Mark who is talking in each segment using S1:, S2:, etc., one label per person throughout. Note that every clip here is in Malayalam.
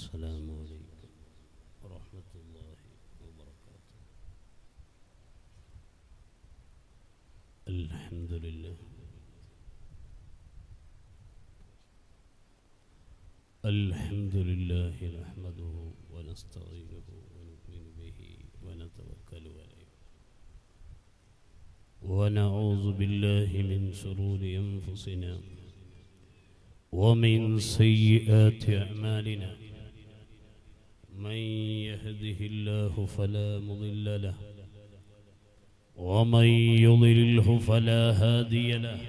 S1: السلام عليكم ورحمة الله وبركاته الحمد لله الحمد لله نحمده ونستعينه ونؤمن به ونتوكل عليه ونعوذ بالله من شرور أنفسنا ومن سيئات أعمالنا من يهده الله فلا مضل له ومن يضلله فلا هادي له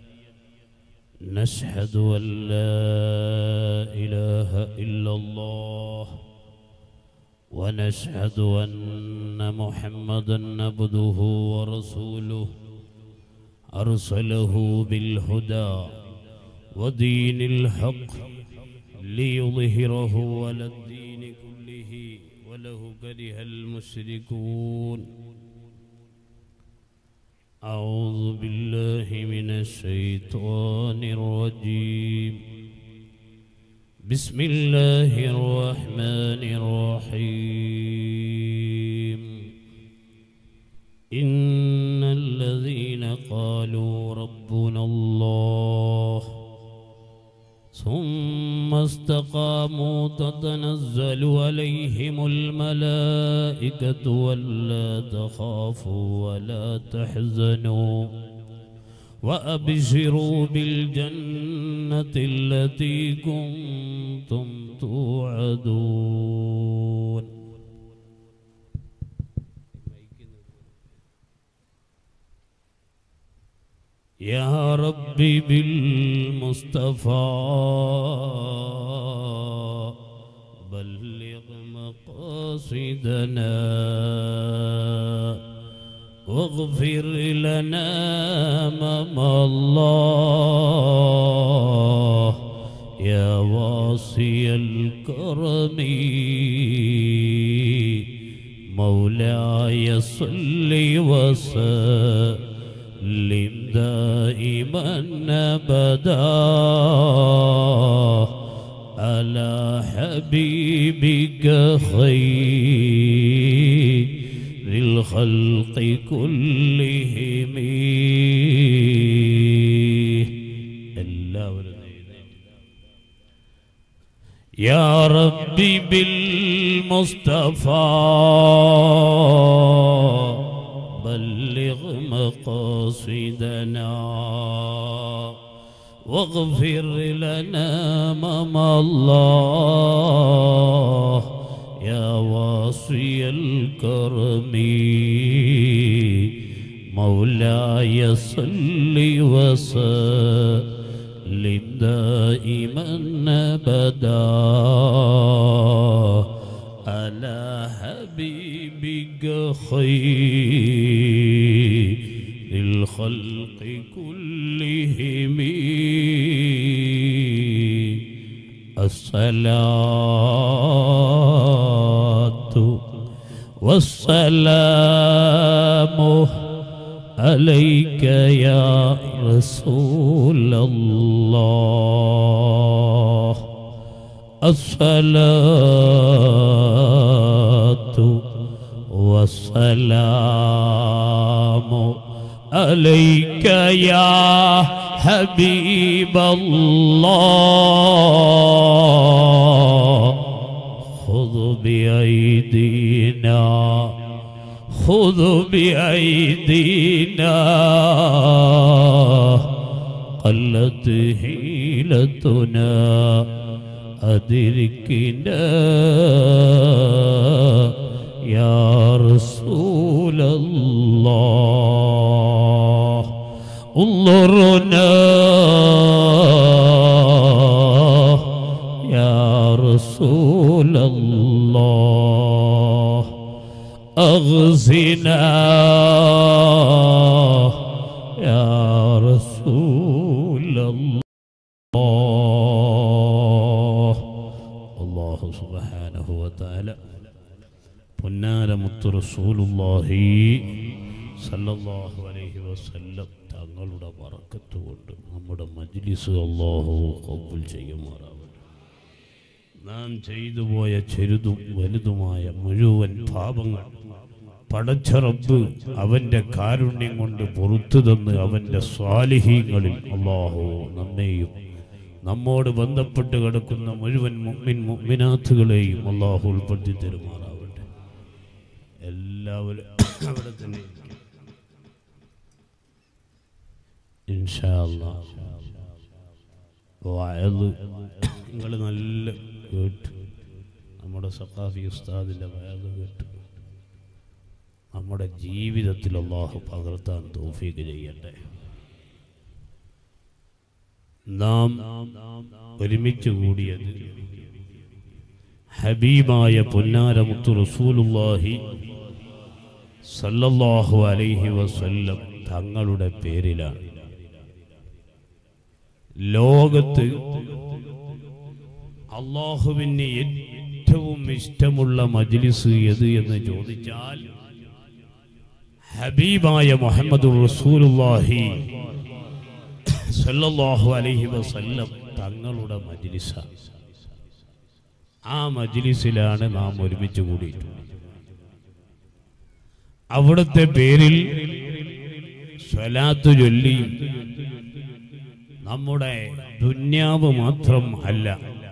S1: نشهد أن لا إله إلا الله ونشهد أن محمدا عبده ورسوله أرسله بالهدى ودين الحق ليظهره على الدين كله وله كره المشركون أعوذ بالله من الشيطان الرجيم بسم الله الرحمن الرحيم إن الذين قالوا ربنا الله ثم استقاموا تتنزل عليهم الملائكة ولا تخافوا ولا تحزنوا وأبشروا بالجنة التي كنتم توعدون يا ربي بالمصطفى بلغ مقاصدنا واغفر لنا مما الله يا واصي الكرم مولاي صل وسلم دائما ابدا على حبيبك خير الخلق كلهم എല്ലാവരും يا ربي بالمصطفى بلغ مقاصدنا واغفر لنا مما الله يا واصي الكرم مولاي صل وسلم دائما ابدا على حبيبك خير الخلق كلهم الصلاة والسلام عليك يا رسول الله الصلاة والسلام عليك يا حبيب الله خذ بأيدينا خذ بأيدينا قلت حيلتنا أدركنا يا رسول الله انظرنا يا رسول الله أغزنا يا رسول الله الله سبحانه وتعالى പൊന്നാര മുത്ത് റസൂലുള്ളാഹി സല്ലല്ലാഹു അലൈഹി വസല്ലം തങ്ങളുടെ വറക്കത്ത് കൊണ്ട് നമ്മുടെ മജ്ലിസ് അള്ളാഹു കബൂൽ ചെയ്യുമാറാവട്ടെ നാം ചെയ്തു പോയ ചെറുതും വലുതുമായ മുഴുവൻ പാപങ്ങൾ പടച്ച റബ്ബ് അവന്റെ കാരുണ്യം കൊണ്ട് പുറത്തു തന്ന് അവന്റെ സ്വാലിഹീങ്ങളിൽ അള്ളാഹു നമ്മെയും നമ്മോട് ബന്ധപ്പെട്ട് കിടക്കുന്ന മുഴുവൻ മുഅ്മിൻ മുഅ്മിനാത്തുകളെയും അള്ളാഹു ഉൾപ്പെടുത്തി തരുമാറാവട്ടെ എല്ലാവരും അവിടെ തന്നെ ഇരിക്കും. ഇൻഷാ അല്ലാഹ് വയല് നിങ്ങൾ നല്ല കേട്ടു നമ്മുടെ സഖാഫി ഉസ്താദിൻ്റെ വയല് കേട്ടു നമ്മുടെ ജീവിതത്തിൽ അള്ളാഹു പകർത്താൻ തോഫീക്ക് ചെയ്യട്ടെ നാം ഒരുമിച്ച് കൂടിയത് ഹബീബായ പൊന്നാരമുത്തു റസൂലുള്ളാഹി സല്ലല്ലാഹു അലൈഹി വസല്ലം തങ്ങളുടെ പേരിലാണ് ലോകത്ത് അള്ളാഹുവിന് ഏറ്റവും ഇഷ്ടമുള്ള മജ്ലിസ് ഏത് എന്ന് ചോദിച്ചാൽ ഹബീബായ മുഹമ്മദ് റസൂലുള്ളാഹി സല്ലല്ലാഹു അലൈഹി വസല്ലം തങ്ങളുടെ മജ്ലിസ ആ മജ്ലിസിലാണ് നാം ഒരുമിച്ച് കൂടിയിട്ടുള്ളത് അവിടുത്തെ പേരിൽ സ്വലാത്ത് ചൊല്ലിയും നമ്മുടെ ദുന്യാവ് മാത്രം അല്ല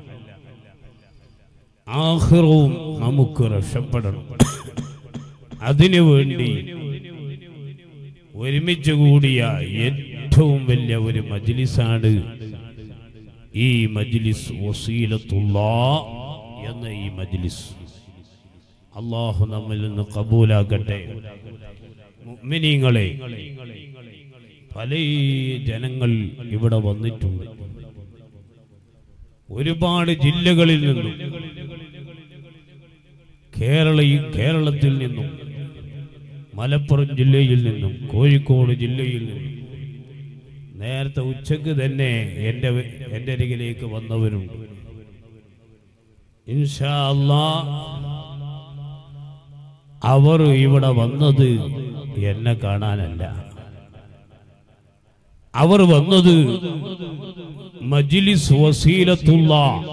S1: ആഹ്റവും നമുക്ക് രക്ഷപ്പെടണം അതിനു വേണ്ടി ഒരുമിച്ച് കൂടിയ ഏറ്റവും വലിയ ഒരു മജ്ലിസാണ് ഈ മജ്ലിസ് വസീലത്തുള്ള എന്ന ഈ മജ്ലിസ് അള്ളാഹു നമ്മിൽ നിന്ന് കബൂലാക്കട്ടെ മുഅ്മിനീങ്ങളെ പല ജനങ്ങൾ ഇവിടെ വന്നിട്ടുണ്ട് ഒരുപാട് ജില്ലകളിൽ നിന്നും കേരള കേരളത്തിൽ നിന്നും മലപ്പുറം ജില്ലയിൽ നിന്നും കോഴിക്കോട് ജില്ലയിൽ നിന്നും നേരത്തെ ഉച്ചക്ക് തന്നെ എൻ്റെ എൻ്റെ അരികിലേക്ക് വന്നവരുണ്ട് ഇൻഷാ അല്ലാ അവർ ഇവിടെ വന്നത് എന്നെ കാണാനല്ല അവർ വന്നത് മജ്ലിസ് വസീലത്തുള്ള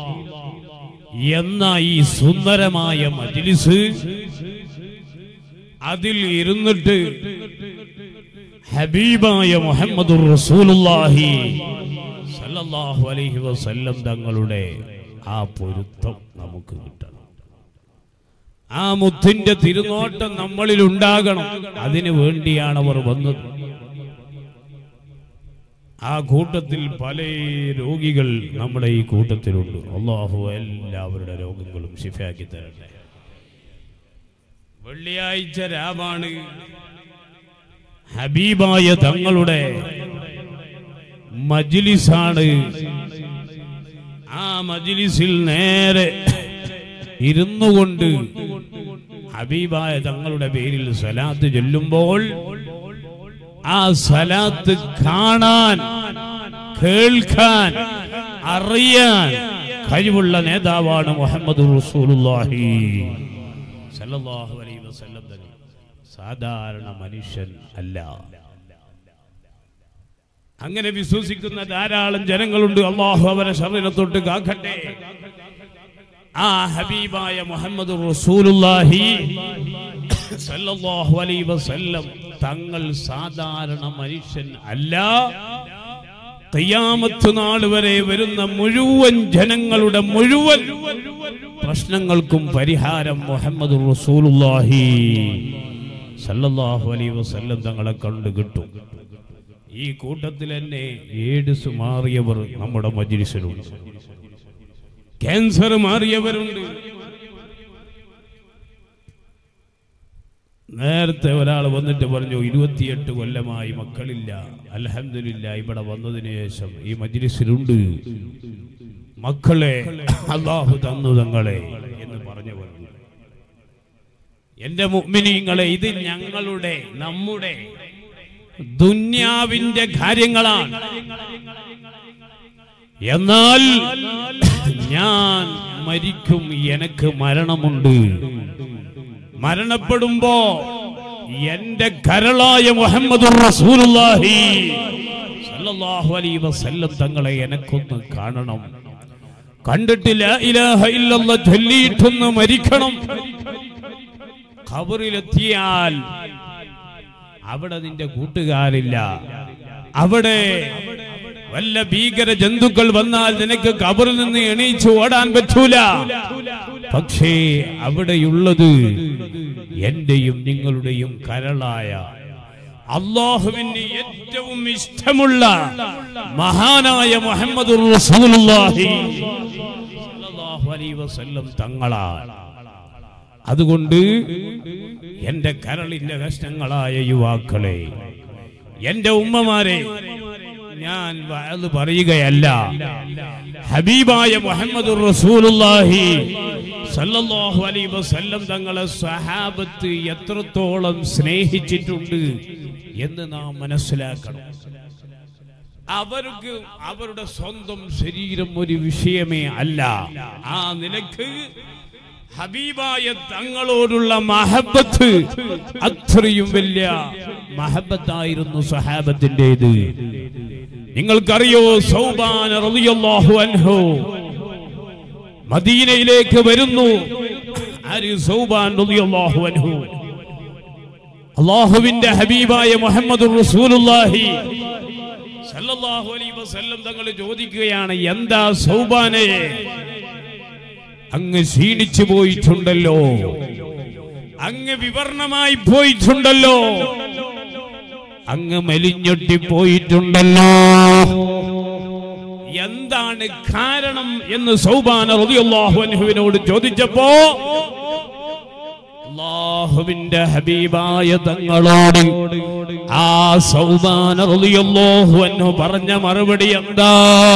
S1: എന്ന ഈ സുന്ദരമായ മജ്ലിസ് അതിൽ ഇരുന്നിട്ട് ഹബീബായ മുഹമ്മദ് റസൂലുള്ളാഹി സല്ലല്ലാഹു അലൈഹി വസല്ലം തങ്ങളുടെ ആ പൊരുത്തം നമുക്ക് കിട്ടണം ആ മുത്തിന്റെ തിരുനോട്ടം നമ്മളിൽ ഉണ്ടാകണം അതിനു വേണ്ടിയാണ് അവർ വന്നത് ആ കൂട്ടത്തിൽ പല രോഗികൾ നമ്മുടെ ഈ കൂട്ടത്തിലുണ്ട് അള്ളാഹു എല്ലാവരുടെ രോഗങ്ങളും ശിഫയാക്കി തരട്ടെ വെള്ളിയാഴ്ച രാവാണ് ഹബീബായ തങ്ങളുടെ മജ്ലിസാണ് ആ മജ്ലിസിൽ നേരെ ഇരുന്നു കൊണ്ട് ഹബീബായ തങ്ങളുടെ പേരിൽ സലാത്ത് ചൊല്ലുമ്പോൾ ആ സലാത്ത് കാണാൻ കേൾക്കാൻ അറിയാൻ കഴിവുള്ള നേതാവാണ് മുഹമ്മദ് റസൂലുള്ളാഹി സല്ലല്ലാഹു അലൈഹി വസല്ലം തങ്ങൾ സാധാരണ മനുഷ്യൻ അല്ല അങ്ങനെ വിശ്വസിക്കുന്ന ധാരാളം ജനങ്ങളുണ്ട് അള്ളാഹു അവരെ ശരീരം തൊട്ട് കാക്കട്ടെ ആ ഹബീബായ മുഹമ്മദ് റസൂലുള്ളാഹി സല്ലല്ലാഹു അലൈഹി വസല്ലം തങ്ങൾ സാധാരണ മനുഷ്യൻ അല്ല ഖിയാമത്ത് നാൾ വരെ വരുന്ന മുഴുവൻ ജനങ്ങളുടെ മുഴുവൻ പ്രശ്നങ്ങൾക്കും പരിഹാരം മുഹമ്മദ് റസൂലുള്ളാഹി സല്ലല്ലാഹു അലൈഹി വസല്ലം തങ്ങളെ കണ്ടു കിട്ടും ഈ കൂട്ടത്തിൽ തന്നെ ഏഡ്സ് മാറിയവർ നമ്മുടെ മജ്ലിസിലുണ്ട് ക്യാൻസർ മാറിയവരുണ്ട് നേരത്തെ ഒരാൾ വന്നിട്ട് പറഞ്ഞു ഇരുപത്തിയെട്ട് കൊല്ലമായി മക്കളില്ല അൽഹംദുലില്ല ഇവിടെ വന്നതിന് ശേഷം ഈ മജ്ലിസിലുണ്ട് മക്കളെ അള്ളാഹു തന്നു തങ്ങളെ എന്ന് പറഞ്ഞു പറഞ്ഞു എന്റെ മുഅ്മിനീങ്ങളെ ഇത് ഞങ്ങളുടെ നമ്മുടെ ദുന്യാവിന്റെ കാര്യങ്ങളാണ് എന്നാൽ ഞാൻ മരിക്കും എനിക്ക് മരണമുണ്ട് മരണപ്പെടുമ്പോ എന്റെ കരളായ മുഹമ്മദ് റസൂലുള്ളാഹി സല്ലല്ലാഹു അലൈഹി വസല്ലം തങ്ങളെ എനക്കൊന്ന് കാണണം കണ്ടിട്ട് ലാ ഇലാഹ ഇല്ലല്ലാഹ് ചൊല്ലിയിട്ടൊന്ന് മരിക്കണം ഖബറിലെത്തിയാൽ അവിടെ നിന്റെ കൂട്ടുകാരില്ല അവിടെ വല്ല ഭീകര ജന്തുക്കൾ വന്നാൽ നിനക്ക് കബറിൽ നിന്ന് എണീച്ച് ഓടാൻ പറ്റൂല പക്ഷേ അവിടെയുള്ളത് എന്റെയും നിങ്ങളുടെയും കരളായ അള്ളാഹുവിന് ഏറ്റവും ഇഷ്ടമുള്ള മഹാനായ മുഹമ്മദ് തങ്ങളാണ് അതുകൊണ്ട് എന്റെ കരളിന്റെ കഷ്ണങ്ങളായ യുവാക്കളെ എന്റെ ഉമ്മമാരെ ഞാൻ അത് പറയുകയല്ല ഹബീബായ മുഹമ്മദ് റസൂലുള്ളാഹി സല്ലല്ലാഹു അലൈഹി വസല്ലം തങ്ങളെ സഹാബത്ത് എത്രത്തോളം സ്നേഹിച്ചിട്ടുണ്ട് എന്ന് നാം മനസ്സിലാക്കണം അവർക്ക് അവരുടെ സ്വന്തം ശരീരം ഒരു വിഷയമേ അല്ല ആ നിലക്ക് ഹബീബായ തങ്ങളോടുള്ള മഹബത്ത് അത്രയും വലിയ മഹബത്തായിരുന്നു സഹാബത്തിൻ്റെത് നിങ്ങൾക്കറിയോ സൗബാൻ റളിയല്ലാഹു അൻഹു മദീനയിലേക്ക് വരുന്നു ആര് സൗബാൻ റളിയല്ലാഹു അൻഹു അള്ളാഹുവിന്റെ ഹബീബായ മുഹമ്മദ് റസൂലുള്ളാഹി സല്ലല്ലാഹു അലൈഹി വസല്ലം തങ്ങൾ ചോദിക്കുകയാണ് എന്താ സൗബാനെ അങ്ങ് ക്ഷീണിച്ചു പോയിട്ടുണ്ടല്ലോ അങ്ങ് വിവർണമായി പോയിട്ടുണ്ടല്ലോ അങ്ങ് മെലിഞ്ഞൊട്ടി പോയിട്ടുണ്ടല്ലോ എന്താണ് കാരണം എന്ന് സൗബാന റളിയല്ലാഹു അൻഹുവിനോട് ചോദിച്ചപ്പോ അള്ളാഹുവിന്റെ ഹബീബായ തങ്ങളോട് ആ സൗബാന റളിയല്ലാഹു അൻഹു പറഞ്ഞ മറുപടി എന്താ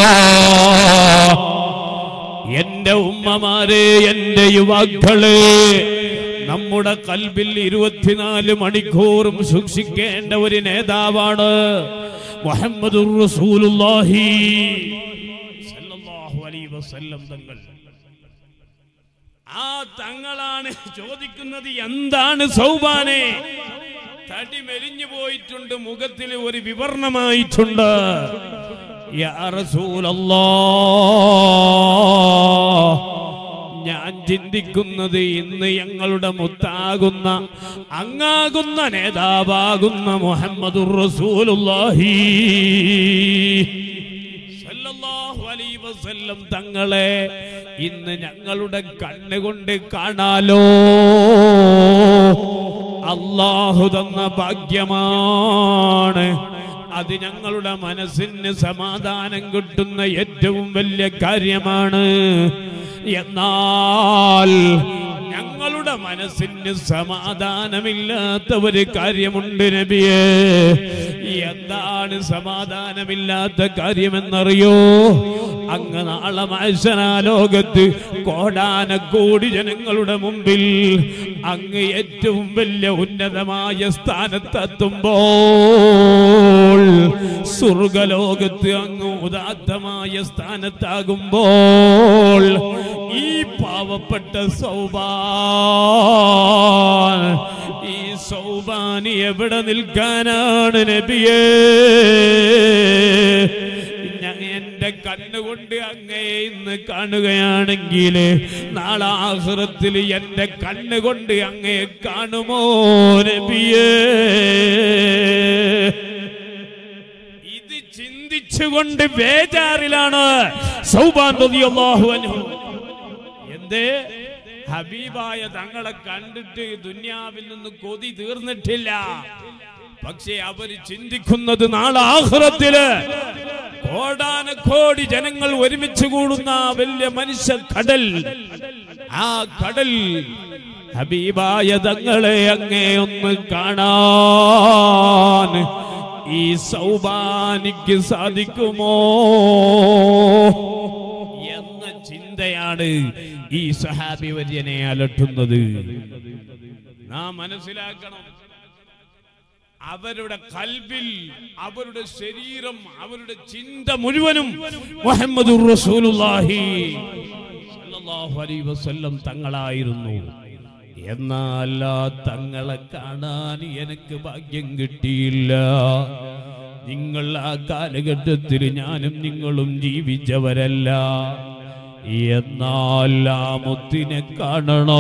S1: എന്റെ ഉമ്മമാരെ എന്റെ യുവാക്കളെ നമ്മുടെ കൽബിൽ ഇരുപത്തിനാല് മണിക്കൂറും സൂക്ഷിക്കേണ്ട ഒരു നേതാവാണ് മുഹമ്മദ് റസൂലുള്ളാഹി സല്ലല്ലാഹു അലൈഹി വസല്ലം തങ്ങൾ ആ തങ്ങളാണ് ചോദിക്കുന്നത് എന്താണ് സൗബാനെ തടി മെലിഞ്ഞു പോയിട്ടുണ്ട് മുഖത്തിൽ ഒരു വിവർണമായിട്ടുണ്ട് യാ റസൂലല്ലാഹ് ഞാൻ ചിന്തിക്കുന്നത് ഇന്ന് ഞങ്ങളുടെ മുത്താകുന്ന അങ്ങാകുന്ന നേതാവാകുന്ന മുഹമ്മദുർ റസൂലുള്ളാഹി സല്ലല്ലാഹു അലൈഹി വസല്ലം തങ്ങളെ ഇന്ന് ഞങ്ങളുടെ കണ്ണുകൊണ്ട് കാണാലോ അള്ളാഹു തന്ന ഭാഗ്യമാണ് അത് ഞങ്ങളുടെ മനസ്സിന് സമാധാനം കിട്ടുന്ന ഏറ്റവും വലിയ കാര്യമാണ് എന്നാൽ ഞങ്ങളുടെ മനസ്സിന് സമാധാനമില്ലാത്ത ഒരു കാര്യമുണ്ട് നബിയെ എന്താണ് സമാധാനമില്ലാത്ത കാര്യമെന്നറിയോ അങ്ങ് നാളെ മത്സരാ ലോകത്ത് കോടാനക്കോടി ജനങ്ങളുടെ മുമ്പിൽ അങ്ങ് ഏറ്റവും വലിയ ഉന്നതമായ സ്ഥാനത്തെത്തുമ്പോൾ സ്വർഗലോകത്ത് അങ്ങ് ഉദാത്തമായ സ്ഥാനത്താകുമ്പോൾ ഈ പാവപ്പെട്ട സൗബാൻ ഈ സൗബാനി എവിടെ നിൽക്കാനാണ് നബിയേ ഞാൻ എന്റെ കണ്ണുകൊണ്ട് അങ്ങയെ ഇന്ന് കാണുകയാണെങ്കിൽ നാളെ ആഹ്റത്തിൽ എന്റെ കണ്ണുകൊണ്ട് അങ്ങയെ കാണുമോ നബിയേ ഇത് ചിന്തിച്ചുകൊണ്ട് ബേജാറിലാണ് സൗബാൻ റളിയല്ലാഹു അൻഹു എന്തേ ഹബീബായ തങ്ങളെ കണ്ടിട്ട് ദുന്യാവിൽ നിന്ന് കൊതി തീർന്നിട്ടില്ല പക്ഷേ അവര് ചിന്തിക്കുന്നത് നാളെ ആഹ്റത്തില് കോടാനക്കോടി ജനങ്ങൾ ഒരുമിച്ച് കൂടുന്ന ആ വലിയ മനുഷ്യ കടൽ ആ കടൽ ഹബീബായ തങ്ങളെ അങ്ങേ ഒന്ന് കാണാൻ ഈ സൗബാനിക്ക് സാധിക്കുമോ എന്ന ചിന്തയാണ് ഈ സഹാബി വര്യനെ അലട്ടുന്നത് നാം മനസ്സിലാക്കണം അവരുടെ കൽബിൽ അവരുടെ ശരീരം അവരുടെ ചിന്ത മുഴുവനും മുഹമ്മദ് റസൂലുള്ളാഹി സല്ലല്ലാഹു അലൈഹി വസല്ലം തങ്ങളായിരുന്നു എന്നാൽ ആ തങ്ങളെ കാണാൻ എനിക്ക് ഭാഗ്യം കിട്ടിയില്ല നിങ്ങൾ ആ കാലഘട്ടത്തിൽ ഞാനും നിങ്ങളും ജീവിച്ചവരല്ല എന്നാൽ ആ മുത്തിനെ കാണണോ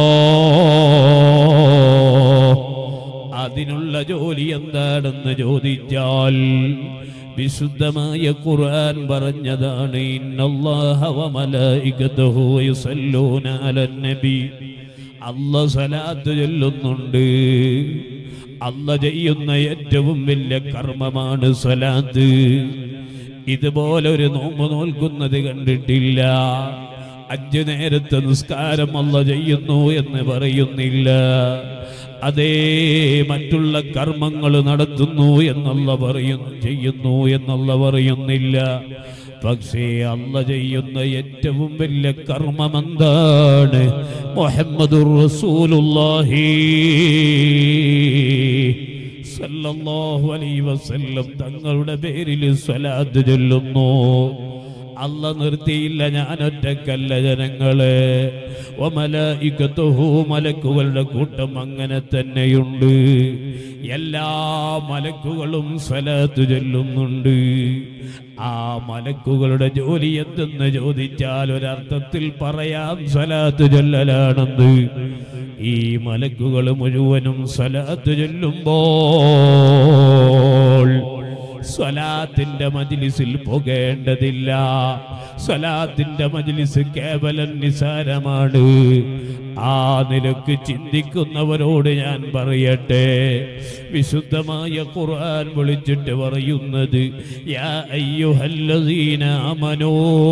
S1: അതിനുള്ള ജോലി എന്താണെന്ന് ചോദിച്ചാൽ വിശുദ്ധമായ ഖുർആൻ പറഞ്ഞതാണ് ഇന്നല്ലാഹ വമലായികതുഹു യുസല്ലൂന അലൻ നബി അല്ല സലാത്ത് ചൊല്ലുന്നുണ്ട് അല്ല ചെയ്യുന്ന ഏറ്റവും വലിയ കർമ്മമാണ് സലാത്ത് ഇതുപോലെ ഒരു നോമ്പ് നോൽക്കുന്നത് കണ്ടിട്ടില്ല അഞ്ചു നേരത്തെ നിസ്കാരം അല്ല ചെയ്യുന്നു എന്ന് പറയുന്നില്ല അതേ മറ്റുള്ള കർമ്മങ്ങൾ നടത്തുന്നു എന്നുള്ള പറയുന്നു ചെയ്യുന്നു എന്നുള്ള പറയുന്നില്ല പക്ഷേ അല്ല ചെയ്യുന്ന ഏറ്റവും വലിയ കർമ്മം എന്താണ് മുഹമ്മദുർ റസൂലുള്ളാഹി സല്ലല്ലാഹു അലൈഹി വസല്ലം തങ്ങളുടെ പേരിൽ സ്വലാത്ത് ചൊല്ലുന്നു അല്ല നിർത്തിയില്ല ഞാൻ ഒറ്റക്കല്ല ജനങ്ങളെ ഒമലയിക്കത്തുഹു മലക്കുകളുടെ കൂട്ടം അങ്ങനെ തന്നെയുണ്ട് എല്ലാ മലക്കുകളും സ്വലാത്ത് ചൊല്ലുന്നുണ്ട് ആ മലക്കുകളുടെ ജോലി എന്തെന്ന് ചോദിച്ചാൽ ഒരർത്ഥത്തിൽ പറയാം സ്വലാത്ത് ചൊല്ലലാണെന്ന് ഈ മലക്കുകൾ മുഴുവനും സ്വലാത്ത് ചൊല്ലുമ്പോൾ സ്വലാത്തിന്റെ മജിലിസിൽ പോകേണ്ടതില്ല സ്വലാത്തിന്റെ മജിലിസ് കേവലം നിസാരമാണ് ആ നിലക്ക് ചിന്തിക്കുന്നവരോട് ഞാൻ പറയട്ടെ വിശുദ്ധമായ ഖുർആൻ വിളിച്ചിട്ട് പറയുന്നത് യാ അയ്യുഹല്ലദീന അമനോ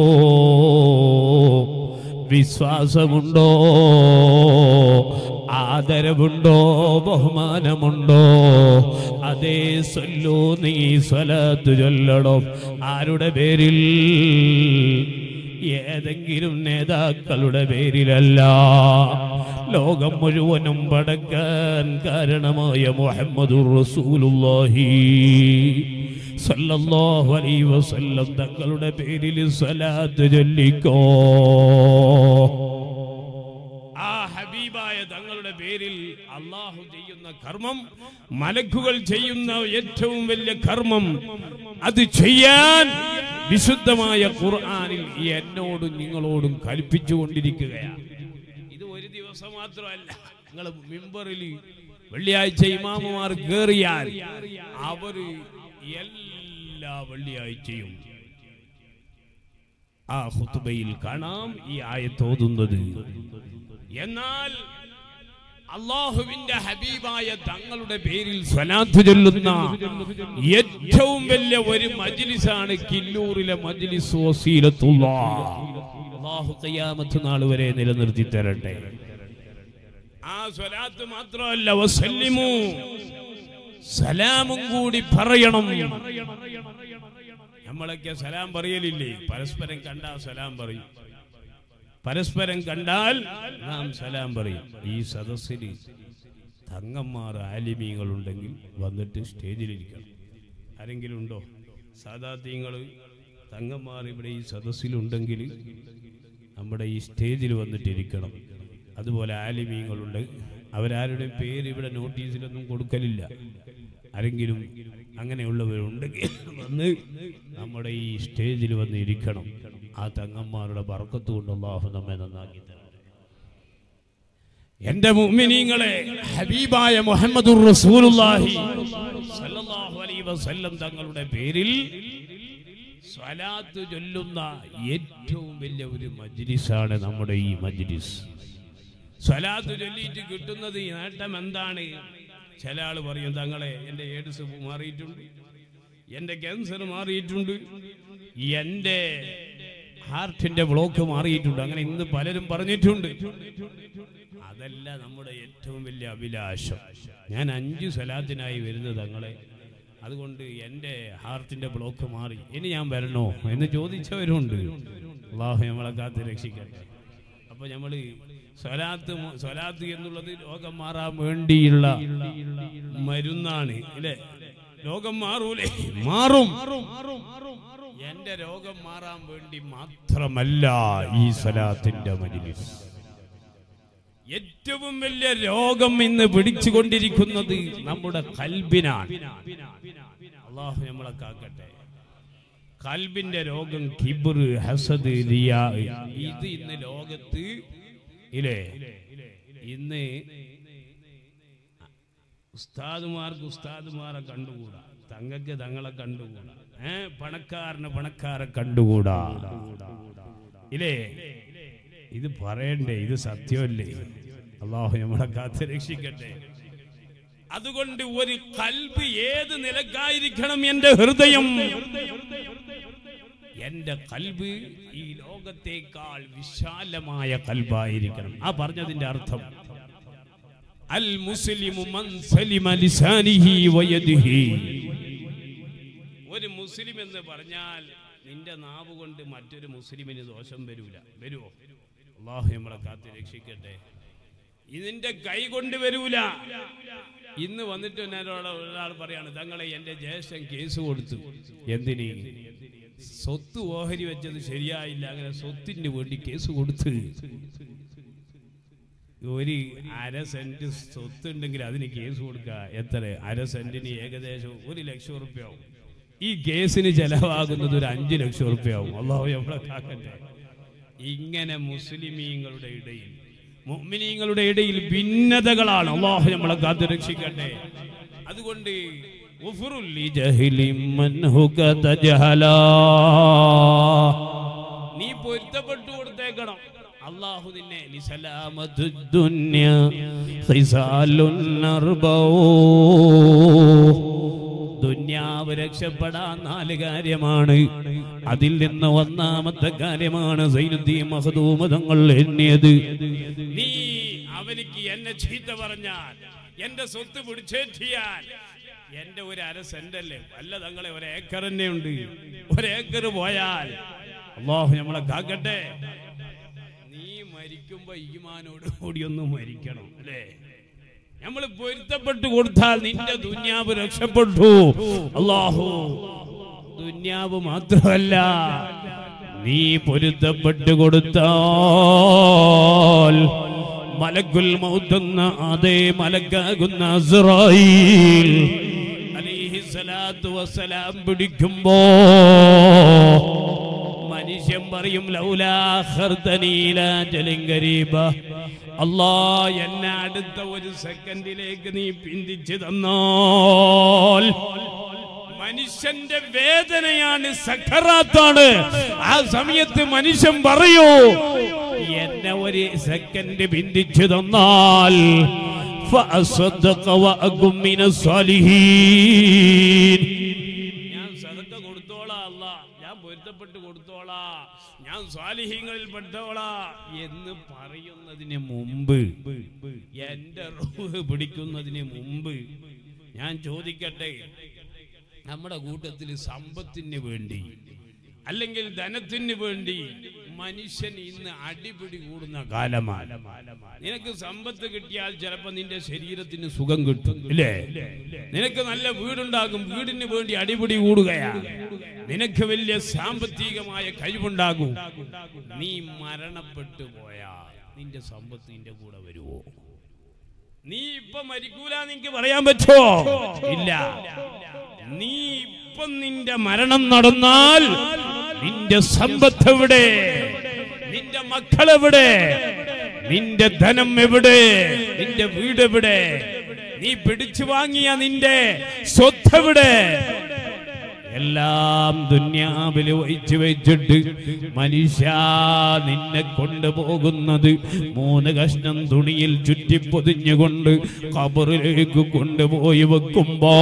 S1: വിശ്വാസമുണ്ടോ ആദരവുണ്ടോ ബഹുമാനമുണ്ടോ അതേ സൊല്ലു നീ സ്വലാത്ത് ചൊല്ലണം ആരുടെ പേരിൽ ഏതെങ്കിലും നേതാക്കളുടെ പേരിലല്ല ലോകം മുഴുവനും പടക്കാൻ കാരണമായ മുഹമ്മദുർ റസൂലുള്ളാഹി സല്ലല്ലാഹു അലൈഹി വസല്ലം തങ്ങളുടെ പേരിൽ സ്വലാത്ത് ചൊല്ലിക്കോ ആ ഹബീബായ തങ്ങളുടെ പേരിൽ അള്ളാഹു ചെയ്യുന്ന കർമ്മം മലക്കുകൾ ചെയ്യുന്ന ഏറ്റവും വലിയ കർമ്മം അത് ചെയ്യാൻ വിശുദ്ധമായ ഖുർആനിൽ ഈ എന്നോടും നിങ്ങളോടും കൽപ്പിച്ചുകൊണ്ടിരിക്കുകയാണ് ഇത് ഒരു ദിവസം മാത്രമല്ല നിങ്ങൾ മിമ്പറിൽ വെള്ളിയാഴ്ച ഇമാമുമാർ കേറിയാൽ അവര് എല്ലാ വെള്ളിയാഴ്ചയും ആ ഹുത്തുബയിൽ കാണാം ഈ ആയത്തോതുന്നത് എന്നാൽ അള്ളാഹുവിന്റെ ഹബീബായ തങ്ങളുടെ പേരിൽ സ്വലാത്ത് ചൊല്ലുന്ന ഏറ്റവും വലിയ ഒരു മജ്ലിസാണ് കില്ലൂറിലെ മജ്ലിസ് വസീലത്തുള്ള അള്ളാഹു ഖിയാമത്ത് നാൾ വരെ നിലനിർത്തി തരട്ടെ ആ സ്വലാത്ത് മാത്രമല്ല വസല്ലിമു സലാമും കൂടി പറയണം നമ്മളൊക്കെ സലാം പറയലില്ലേ പരസ്പരം കണ്ടാ സലാം പറയും പരസ്പരം കണ്ടാൽ നാം സലാം പറയും ഈ സദസ്സിൽ തങ്ങന്മാർ ആലിമീങ്ങളുണ്ടെങ്കിൽ വന്നിട്ട് സ്റ്റേജിലിരിക്കണം ആരെങ്കിലും ഉണ്ടോ സാധാത്യങ്ങൾ തങ്ങന്മാർ ഇവിടെ ഈ സദസ്സിലുണ്ടെങ്കിൽ നമ്മുടെ ഈ സ്റ്റേജിൽ വന്നിട്ടിരിക്കണം അതുപോലെ ആലിമീങ്ങളുണ്ട് അവരാരുടെ പേര് ഇവിടെ നോട്ടീസിലൊന്നും കൊടുക്കലില്ല ആരെങ്കിലും അങ്ങനെയുള്ളവരുണ്ടെങ്കിൽ വന്ന് നമ്മുടെ ഈ സ്റ്റേജിൽ വന്ന് ഇരിക്കണം ആ തങ്ങന്മാരുടെ ബർക്കത്ത് കൊണ്ട് അള്ളാഹു നമ്മെ നന്നാക്കി തരട്ടെ എന്റെ മുഅ്മിനീങ്ങളെ ഹബീബായ മുഹമ്മദുർ റസൂലുള്ളാഹി സല്ലല്ലാഹു അലൈഹി വസല്ലം തങ്ങളുടെ പേരിൽ സ്വലാത്ത് ചൊല്ലുന്ന ഏറ്റവും വലിയ ഒരു മജ്ലിസാണ് നമ്മുടെ ഈ മജ്ലിസ് സ്വലാത്ത് ചൊല്ലിയിട്ട് കിട്ടുന്നത് ഈ നേട്ടം എന്താണ് ചില ആൾ പറയും തങ്ങളെ എൻ്റെ എയ്ഡ്സ് മാറിയിട്ടുണ്ട് എൻ്റെ ക്യാൻസർ മാറിയിട്ടുണ്ട് എൻ്റെ ഹാർട്ടിന്റെ ബ്ലോക്ക് മാറിയിട്ടുണ്ട് അങ്ങനെ ഇന്ന് പലരും പറഞ്ഞിട്ടുണ്ട് അതല്ല നമ്മുടെ ഏറ്റവും വലിയ അഭിലാഷം ഞാൻ അഞ്ച് സ്വലാത്തിനായി വരുന്നത് തങ്ങളെ അതുകൊണ്ട് എൻ്റെ ഹാർട്ടിന്റെ ബ്ലോക്ക് മാറി ഇനി ഞാൻ വരണോ എന്ന് ചോദിച്ചവരുണ്ട് അള്ളാഹു നമ്മളെ കാത്ത് രക്ഷിക്കട്ടെ അപ്പൊ നമ്മള് സ്വലാത്ത് മു- സ്വലാത്ത് എന്നുള്ളത് രോഗം മാറാൻ വേണ്ടിയുള്ള മരുന്നാണ് ഇല്ലേ രോഗം മാറൂലേ മാറും എന്റെ രോഗം മാറാൻ വേണ്ടി മാത്രമല്ല ഈ സ്വലാത്തിന്റെ മജിലിസ് ഏറ്റവും വലിയ രോഗം ഇന്ന് പിടിച്ചുകൊണ്ടിരിക്കുന്നത് നമ്മുടെ കൽബിനാണ് അള്ളാഹു നമ്മളെ കാക്കട്ടെ കൽബിന്റെ രോഗം കിബർ ഹസദ് റിയാ ഇത് ഇന്ന് ലോകത്ത് ഇല്ലേ ഇന്ന് ഉസ്താദുമാർക്ക് ഉസ്താദുമാരെ കണ്ടുകൂടാ തങ്ങൾക്ക് തങ്ങളെ കണ്ടുകൂടാ ഏ പണക്കാരന് പണക്കാരെ കണ്ടുകൂടാ ഇല്ലേ ഇത് പറയണ്ടേ ഇത് സത്യമല്ലേ അള്ളാഹു നമ്മളെ കാത്ത് രക്ഷിക്കട്ടെ അതുകൊണ്ട് ഒരു കൽബ് ഏത് നിലക്കായിരിക്കണം എന്റെ ഹൃദയം എന്റെ കൽബ് ഈ ലോകത്തേക്കാൾ വിശാലമായ കൽബായിരിക്കണം ആ പറഞ്ഞതിന്റെ അർത്ഥം അൽ മുസ്ലിമു മൻ സലിമ ലിസാനിഹി വയദിഹി ഒരു മുസ്ലിം എന്ന് പറഞ്ഞാൽ നിന്റെ നാവ് കൊണ്ട് മറ്റൊരു മുസ്ലിമിന് ദോഷം വരൂല വരുവോ അള്ളാഹു നമ്മളെ കാത്ത് രക്ഷിക്കട്ടെ ഇതിന്റെ കൈ കൊണ്ട് വരൂല ഇന്ന് വന്നിട്ട് എന്നോട് ഒരാൾ പറയാണ് തങ്ങളെ എന്റെ ജ്യേഷ്ഠൻ കേസ് കൊടുത്തു എന്തിന് സ്വത്ത് ഓഹരി വെച്ചത് ശരിയായില്ല അങ്ങനെ സ്വത്തിന് വേണ്ടി കേസ് കൊടുത്ത് ഒരു അര സെന്റ് സ്വത്ത് ഉണ്ടെങ്കിൽ അതിന് കേസ് കൊടുക്കുക എത്ര അര സെന്റിന് ഏകദേശം ഒരു ലക്ഷം റുപ്യാവും ഈ കേസിന് ചെലവാകുന്നത് ഒരു അഞ്ച് ലക്ഷം റുപ്യാവും അള്ളാഹു എവിടെ കാക്കട്ടെ ഇങ്ങനെ മുസ്ലിമീങ്ങളുടെ ഇടയിൽ മുഅ്മിനീങ്ങളുടെ ഇടയിൽ ഭിന്നതകളാണ് അള്ളാഹു നമ്മളെ കാത്തു രക്ഷിക്കട്ടെ അതുകൊണ്ട് ഉഫ്റുൽ ലിജഹ്ലി മൻ ഹുക തജഹലാ. നീ പൊരുത്തപ്പെട്ടു കൊടുത്തേക്കണം അള്ളാഹു നിന്നെ ലിസലാമത്തു ദുന്യ ഖിസാലുൻ അർബഊ ദുന്യാവ് രക്ഷപ്പെടാൻ നാല് കാര്യമാണ് അതിൽ നിന്ന് ഒന്നാമത്തെ കാര്യമാണ് സൈനുദ്ദീൻ മഹദൂമ തങ്ങൾ എണ്ണിയത് നീ അവനിക്ക് എന്നെ ചീത്ത പറഞ്ഞാൽ എന്റെ സ്വത്ത് പിടിച്ചേറ്റിയാൽ എന്റെ ഒരു അര സെന്റ് അല്ലേ വല്ല തങ്ങളെ ഒരു ഏക്കർ തന്നെ ഉണ്ട് ഒരു ഏക്കർ പോയാൽ അള്ളാഹു നമ്മളെ കാക്കട്ടെ നീ മരിക്കുമ്പോ ഈമാനോട് കൂടി ഒന്ന് മരിക്കണം അല്ലേ നമ്മൾ പൊരുത്തപ്പെട്ട് കൊടുത്താൽ നിന്റെ ദുന്യാവ് രക്ഷപ്പെട്ടു അള്ളാഹു ദുന്യാവ് മാത്രമല്ല നീ പൊരുത്തപ്പെട്ട് കൊടുത്താൽ മലക്കുൽ മൗത്തെന്ന അതേ മലക്കാകുന്ന അസ്രായീൽ അലൈഹിസ്സലാത്തു വസ്സലാം പിടിക്കുമ്പോ മനുഷ്യൻ പറയും ലൗലാഹർത്തനീലാജലിംഗരീബ അല്ലാ എന്നെ അടുത്ത ഒരു സെക്കൻഡിലേക്ക് നീ പിന്തിച്ചു തന്നാൽ മനുഷ്യന്റെ വേദനയാണ് സഖറാത്താണ് ആ സമയത്ത് മനുഷ്യൻ പറയൂ എന്നെ ഒരു സെക്കൻഡ് പിന്തിച്ചു തന്നാൽ فأصدق وأكن من الصالحين ഞാൻ സദക്ക കൊടുത്തോളാ അല്ല ഞാൻ പൊരുത്തപ്പെട്ട് കൊടുത്തോളാ ഞാൻ സ്വാലിഹ്യങ്ങളിൽ പെട്ടോളാ എന്ന് പറയുന്നതിന് മുമ്പ് എന്റെ റൂഹ് പിടിക്കുന്നതിന് മുമ്പ് ഞാൻ ചോദിക്കട്ടെ നമ്മുടെ കൂട്ടത്തിൽ സമ്പത്തിന് വേണ്ടി അല്ലെങ്കിൽ ധനത്തിന് വേണ്ടി മനുഷ്യൻ ഇന്ന് അടിപിടി കൂടുന്ന കാലമാണ് നിനക്ക് സമ്പത്ത് കിട്ടിയാൽ ചിലപ്പോ നിന്റെ ശരീരത്തിന് സുഖം കിട്ടും ഇല്ലേ നിനക്ക് നല്ല വീടുണ്ടാകും വീടിന് വേണ്ടി അടിപിടി കൂടുകയാണ് നിനക്ക് വലിയ സാമ്പത്തികമായ കഴിവുണ്ടാകും നീ മരണപ്പെട്ടു പോയാൽ നിന്റെ സമ്പത്ത് നിന്റെ കൂടെ വരുവോ നീ ഇപ്പൊ മരിക്കൂല നിനക്ക് പറയാൻ പറ്റുമോ ഇല്ല നീ ഇപ്പം നിന്റെ മരണം നടന്നാൽ നിന്റെ സമ്പത്ത് എവിടെ നിന്റെ മക്കൾ എവിടെ നിന്റെ ധനം എവിടെ നിന്റെ വീട് എവിടെ നീ പിടിച്ചു വാങ്ങിയ നിന്റെ സ്വത്ത് എവിടെ എല്ലാം ദുന്യാവിൽ വഹിച്ചു വെച്ചിട്ട് മനുഷ്യ നിന്നെ കൊണ്ടുപോകുന്നത് മൂന്ന് കഷ്ണം തുണിയിൽ ചുറ്റി പൊതിഞ്ഞുകൊണ്ട് കബറിലേക്ക് കൊണ്ടുപോയി വെക്കുമ്പോ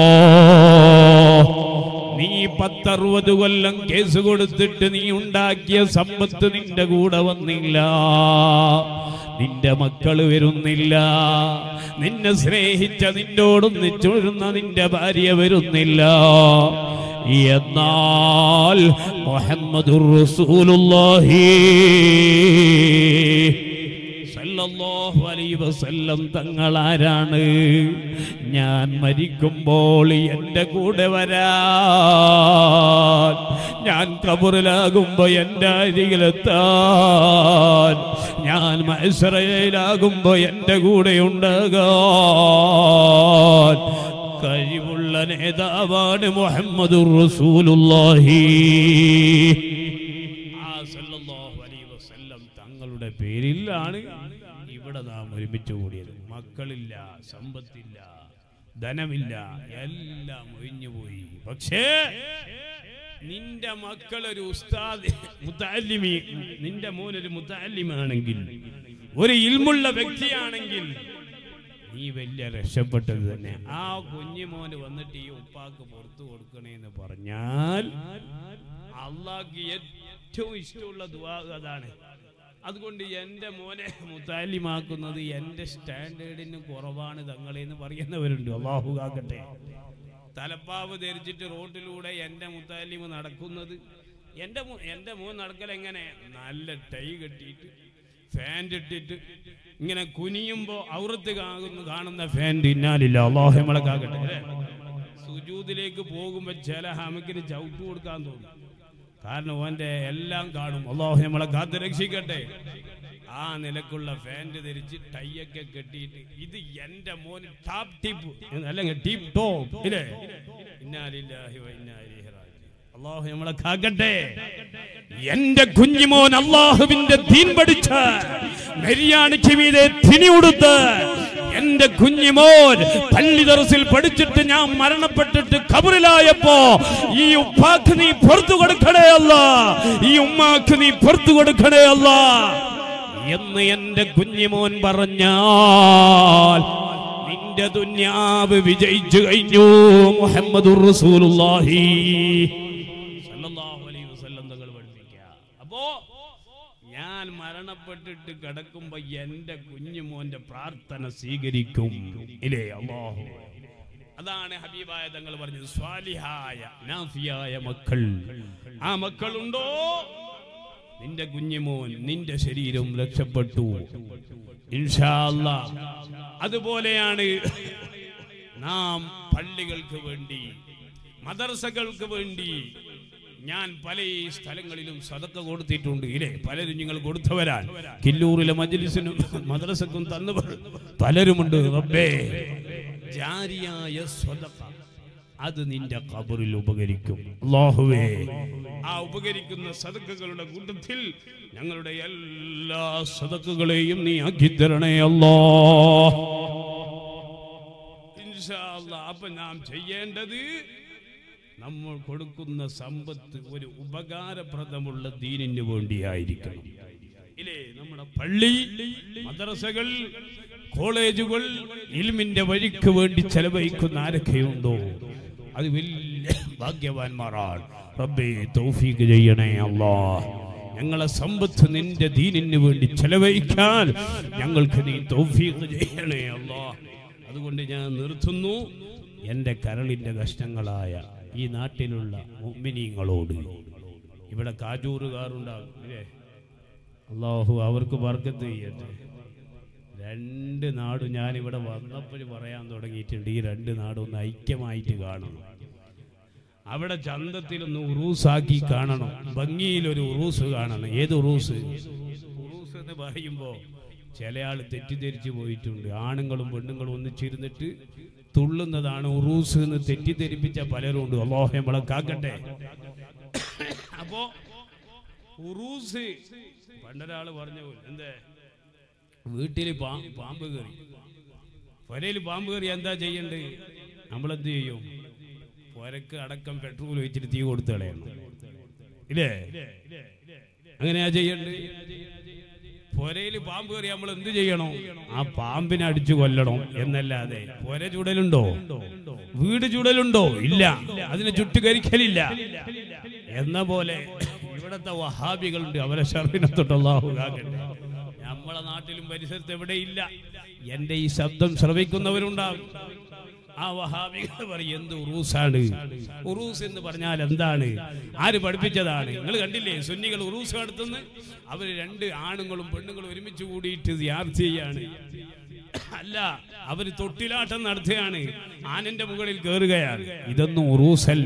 S1: നീ പത്തറുപത് കൊല്ലം കേസ് കൊടുത്തിട്ട് നീ ഉണ്ടാക്കിയ സമ്പത്ത് നിന്റെ കൂടെ വന്നില്ല നിന്റെ മക്കള് വരുന്നില്ല നിന്നെ സ്നേഹിച്ച നിന്നോടൊന്നിച്ചുഴുന്ന നിന്റെ ഭാര്യ വരുന്നില്ല എന്നാൽ മുഹമ്മദുർ റസൂലുള്ളാഹി സല്ലല്ലാഹു അലൈഹി വസല്ലം തങ്ങൾ ആരാണ് ഞാൻ മരിക്കുമ്പോൾ എൻ്റെ കൂടെ വരാൻ ഞാൻ കബറിലാകുമ്പോ എൻ്റെ അരികിലെത്താൻ ഞാൻ മത്സരയിലാകുമ്പോ എൻ്റെ കൂടെ ഉണ്ടാകാൻ കഴിവുള്ള നേതാവാണ് മുഹമ്മദുർ റസൂലുള്ളാഹി ആ സല്ലല്ലാഹു അലൈഹി വസല്ലം തങ്ങളുടെ പേരിലാണ് ഇവിടെ നാം ഒരുമിച്ച് കൂടിയത് മക്കളില്ല സമ്പത്തില്ല ധനമില്ല എല്ലാം ഒഴിഞ്ഞുപോയി പക്ഷേ നിന്റെ മക്കളൊരു ഉസ്താദ് മുത്തല്ലിമി നിന്റെ മോനൊരു മുത്തല്ലിമാണെങ്കിൽ ഒരു ഇൽമുള്ള വ്യക്തിയാണെങ്കിൽ നീ വലിയ രക്ഷപ്പെട്ടത് തന്നെ ആ കുഞ്ഞു മോന് വന്നിട്ട് ഈ ഉപ്പാക്ക് പുറത്തു കൊടുക്കണേന്ന് പറഞ്ഞാൽ അള്ളാഹ്ക്ക് ഏറ്റവും ഇഷ്ടമുള്ള ദുവാ അതാണ് അതുകൊണ്ട് എൻ്റെ മോനെ മുത്താലിമാക്കുന്നത് എൻ്റെ സ്റ്റാൻഡേർഡിന് കുറവാണ് തങ്ങളെന്ന് പറയുന്നവരുണ്ട് അള്ളാഹു കാക്കട്ടെ തലപ്പാവ് ധരിച്ചിട്ട് റോട്ടിലൂടെ എൻ്റെ മുത്താലിമ നടക്കുന്നത് എൻ്റെ മോ- എൻ്റെ മോൻ നടക്കൽ എങ്ങനെ നല്ല ടൈ കെട്ടിയിട്ട് ഫാൻറ് ഇട്ടിട്ട് ഇങ്ങനെ കുനിയുമ്പോ ഔറത്ത് കാണുന്ന കാണുന്ന ഫാൻ ഇന്നാലില്ല അള്ളാഹു നമ്മളെ കാക്കട്ടെ അല്ലേ? സുജൂദിലേക്ക് പോകുമ്പോ ചില ഹമക്കിന് ചവിട്ട് കൊടുക്കാൻ തോന്നും കാരണം ഓന്റെ എല്ലാം കാണും അള്ളാഹു നമ്മളെ കാത്ത് രക്ഷിക്കട്ടെ ആ നിലക്കുള്ള ഫാൻറ് ധരിച്ച് ടൈയൊക്കെ കെട്ടിയിട്ട് ഇത് എന്റെ മോന് ടാപ്പ് ടിപ്പ് അല്ലെങ്കിൽ ടീപ്പ് ടോപ്പ് ഇല്ലേ ഇന്നാലില്ലാഹി വ ഇന്നാ ഇലൈഹി റാജിഊൻ. അള്ളാഹു നമ്മളെ കാക്കട്ടെ എന്റെ കുഞ്ഞുമോൻ അള്ളാഹുവിന്റെ ദീൻ പഠിച്ച് നെരിയാണിക്ക് മീതെ തിനി ഉടുത്ത് എന്റെ കുഞ്ഞുമോൻ പള്ളി ദർസിൽ പഠിച്ചിട്ട് ഞാൻ മരണപ്പെട്ടിട്ട് കബറിലായപ്പോ ഈ ഉപ്പാക്ക് നീ പുറത്തു കൊടുക്കണേ അല്ല ഈ ഉമ്മാക്ക് നീ പുറത്തു കൊടുക്കണേ അല്ല എന്ന് എന്റെ കുഞ്ഞുമോൻ പറഞ്ഞാൽ നിന്റെ ദുന്യാവ് വിജയിച്ചു കഴിഞ്ഞു മുഹമ്മദുർ റസൂലുള്ളാഹി സല്ലല്ലാഹു അലൈഹി വസല്ലം തങ്ങൾ പഠിപ്പിക്കുക അപ്പോ ഞാൻ മരണപ്പെട്ടിട്ട് കിടക്കുമ്പോ എന്റെ കുഞ്ഞുമോന്റെ പ്രാർത്ഥന സ്വീകരിക്കും ഇല്ലേ അല്ലാഹു അതാണ് ഹബീബായ തങ്ങൾ പറഞ്ഞത് സ്വാലിഹായ നാഫിയായ മക്കൾ ആ മക്കളുണ്ടോ നിന്റെ കുഞ്ഞുമോൻ നിന്റെ ശരീരം രക്ഷപ്പെട്ടു ഇൻഷാ അല്ലാ അതുപോലെയാണ് നാം പള്ളികൾക്ക് വേണ്ടി മദർസകൾക്ക് വേണ്ടി ഞാൻ പല സ്ഥലങ്ങളിലും സതക്ക കൊടുത്തിട്ടുണ്ട് ഇല്ലേ പലരും നിങ്ങൾ കൊടുത്തവരാൻ കില്ലൂരിലെ മജ്ലിസിനും മദ്രസക്കും തന്നവർ പലരുമുണ്ട് റബ്ബേ ജാരിയായ സ്വതക്ക അത് നിന്റെ കബറിൽ ഉപകരിക്കും അല്ലാഹുവേ ആ ഉപകരിക്കുന്ന സദക്കകളുടെ കൂട്ടത്തിൽ ഞങ്ങളുടെ എല്ലാ സദക്കുകളെയും നീ ആക്കിത്തരണേ അല്ലാ ഇൻഷാ അല്ലാ. അപ്പൊ നാം ചെയ്യേണ്ടത് നമ്മൾ കൊടുക്കുന്ന സമ്പത്ത് ഒരു ഉപകാരപ്രദമുള്ള ദീനിന് വേണ്ടിയായിരിക്കണം ഇല്ലേ നമ്മുടെ പള്ളി മദ്രസകൾ കോളേജുകൾ ഇൽമിന്റെ വഴിക്ക് വേണ്ടി ചെലവഴിക്കുന്ന ആരൊക്കെയുണ്ടോ അത് വലിയ ഭാഗ്യവാന്മാരാണ് റബ്ബേ തൗഫീഖ് ചെയ്യണേ അല്ലാ ഞങ്ങളെ സമ്പത്ത് നിന്റെ ദീനിന് വേണ്ടി ചെലവഴിക്കാൻ ഞങ്ങൾക്ക് നീ തൗഫീഖ് ചെയ്യണേ അല്ലാ അതുകൊണ്ട് ഞാൻ നിർത്തുന്നു എൻ്റെ കരളിൻ്റെ കഷ്ടങ്ങളായ ഈ നാട്ടിലുള്ള മുമ്മിനീങ്ങളോട് ഇവിടെ കാജൂറുകാരുണ്ടാകും ഇല്ലേ അള്ളാഹു അവർക്ക് വർഗത്ത് ചെയ്യട്ടെ രണ്ട് നാടും ഞാൻ ഇവിടെ വന്നപ്പോൾ പറയാൻ തുടങ്ങിയിട്ടുണ്ട് ഈ രണ്ട് നാടും ഒന്ന് ഐക്യമായിട്ട് കാണണം അവിടെ ചന്തത്തിലൊന്ന് ഉറൂസാക്കി കാണണം ഭംഗിയിൽ ഒരു ഉറൂസ് കാണണം ഏത് ഉറൂസ് ഉറൂസ് എന്ന് പറയുമ്പോൾ ചില ആൾ തെറ്റിദ്ധരിച്ചു പോയിട്ടുണ്ട് ആണുങ്ങളും പെണ്ണുങ്ങളും ഒന്നിച്ചിരുന്നിട്ട് തുള്ളുന്നതാണ് ഉറൂസ് എന്ന് തെറ്റിദ്ധരിപ്പിച്ച പലരും ഉണ്ട് അള്ളാഹു നമ്മളെ കാക്കട്ടെ അപ്പോ ഉറൂസ് പണ്ടൊരാള് പറഞ്ഞു എന്തേ വീട്ടില് പാ- പാമ്പ് കയറി പുരയിൽ പാമ്പ് കയറി എന്താ ചെയ്യണ്ടേ നമ്മളെന്ത് ചെയ്യും പുരക്ക് അടക്കം പെട്രോൾ ഒഴിച്ചിട്ട് തീ കൊടുത്ത് കളയണം ഇല്ലേ അങ്ങനെയാ ചെയ്യണ്ടേ പുരയിൽ പാമ്പ് കയറി നമ്മൾ എന്ത് ചെയ്യണം ആ പാമ്പിനെ അടിച്ചു കൊല്ലണം എന്നല്ലാതെ പുര ചുടലുണ്ടോ വീട് ചുടലുണ്ടോ ഇല്ല അതിനെ ചുട്ടുകരിക്കലില്ല എന്ന പോലെ ഇവിടത്തെ വഹാബികളുണ്ട് അവരെ ഷർവിനെ തൊട്ടുള്ളാഹു കാക്കട്ടെ നമ്മളെ നാട്ടിലും പരിസരത്ത് എവിടെയില്ല എന്റെ ഈ ശബ്ദം ശ്രവിക്കുന്നവരുണ്ടാകും ആ വഹാബികൾ പറയും എന്ത് ഉറൂസാണ് ഉറൂസ് എന്ന് പറഞ്ഞാൽ എന്താണ് ആര് പഠിപ്പിച്ചതാണ് നിങ്ങൾ കണ്ടില്ലേ സുന്നികൾ ഉറൂസ് നടത്തുന്ന അവര് രണ്ട് ആണുങ്ങളും പെണ്ണുങ്ങളും ഒരുമിച്ച് കൂടിയിട്ട് യാത്ര ചെയ്യാണ് അല്ല അവര് തൊട്ടിലാട്ടം നടത്തുകയാണ് ആനന്റെ മുകളിൽ കയറുകയാണ് ഇതൊന്നും ഉറൂസല്ല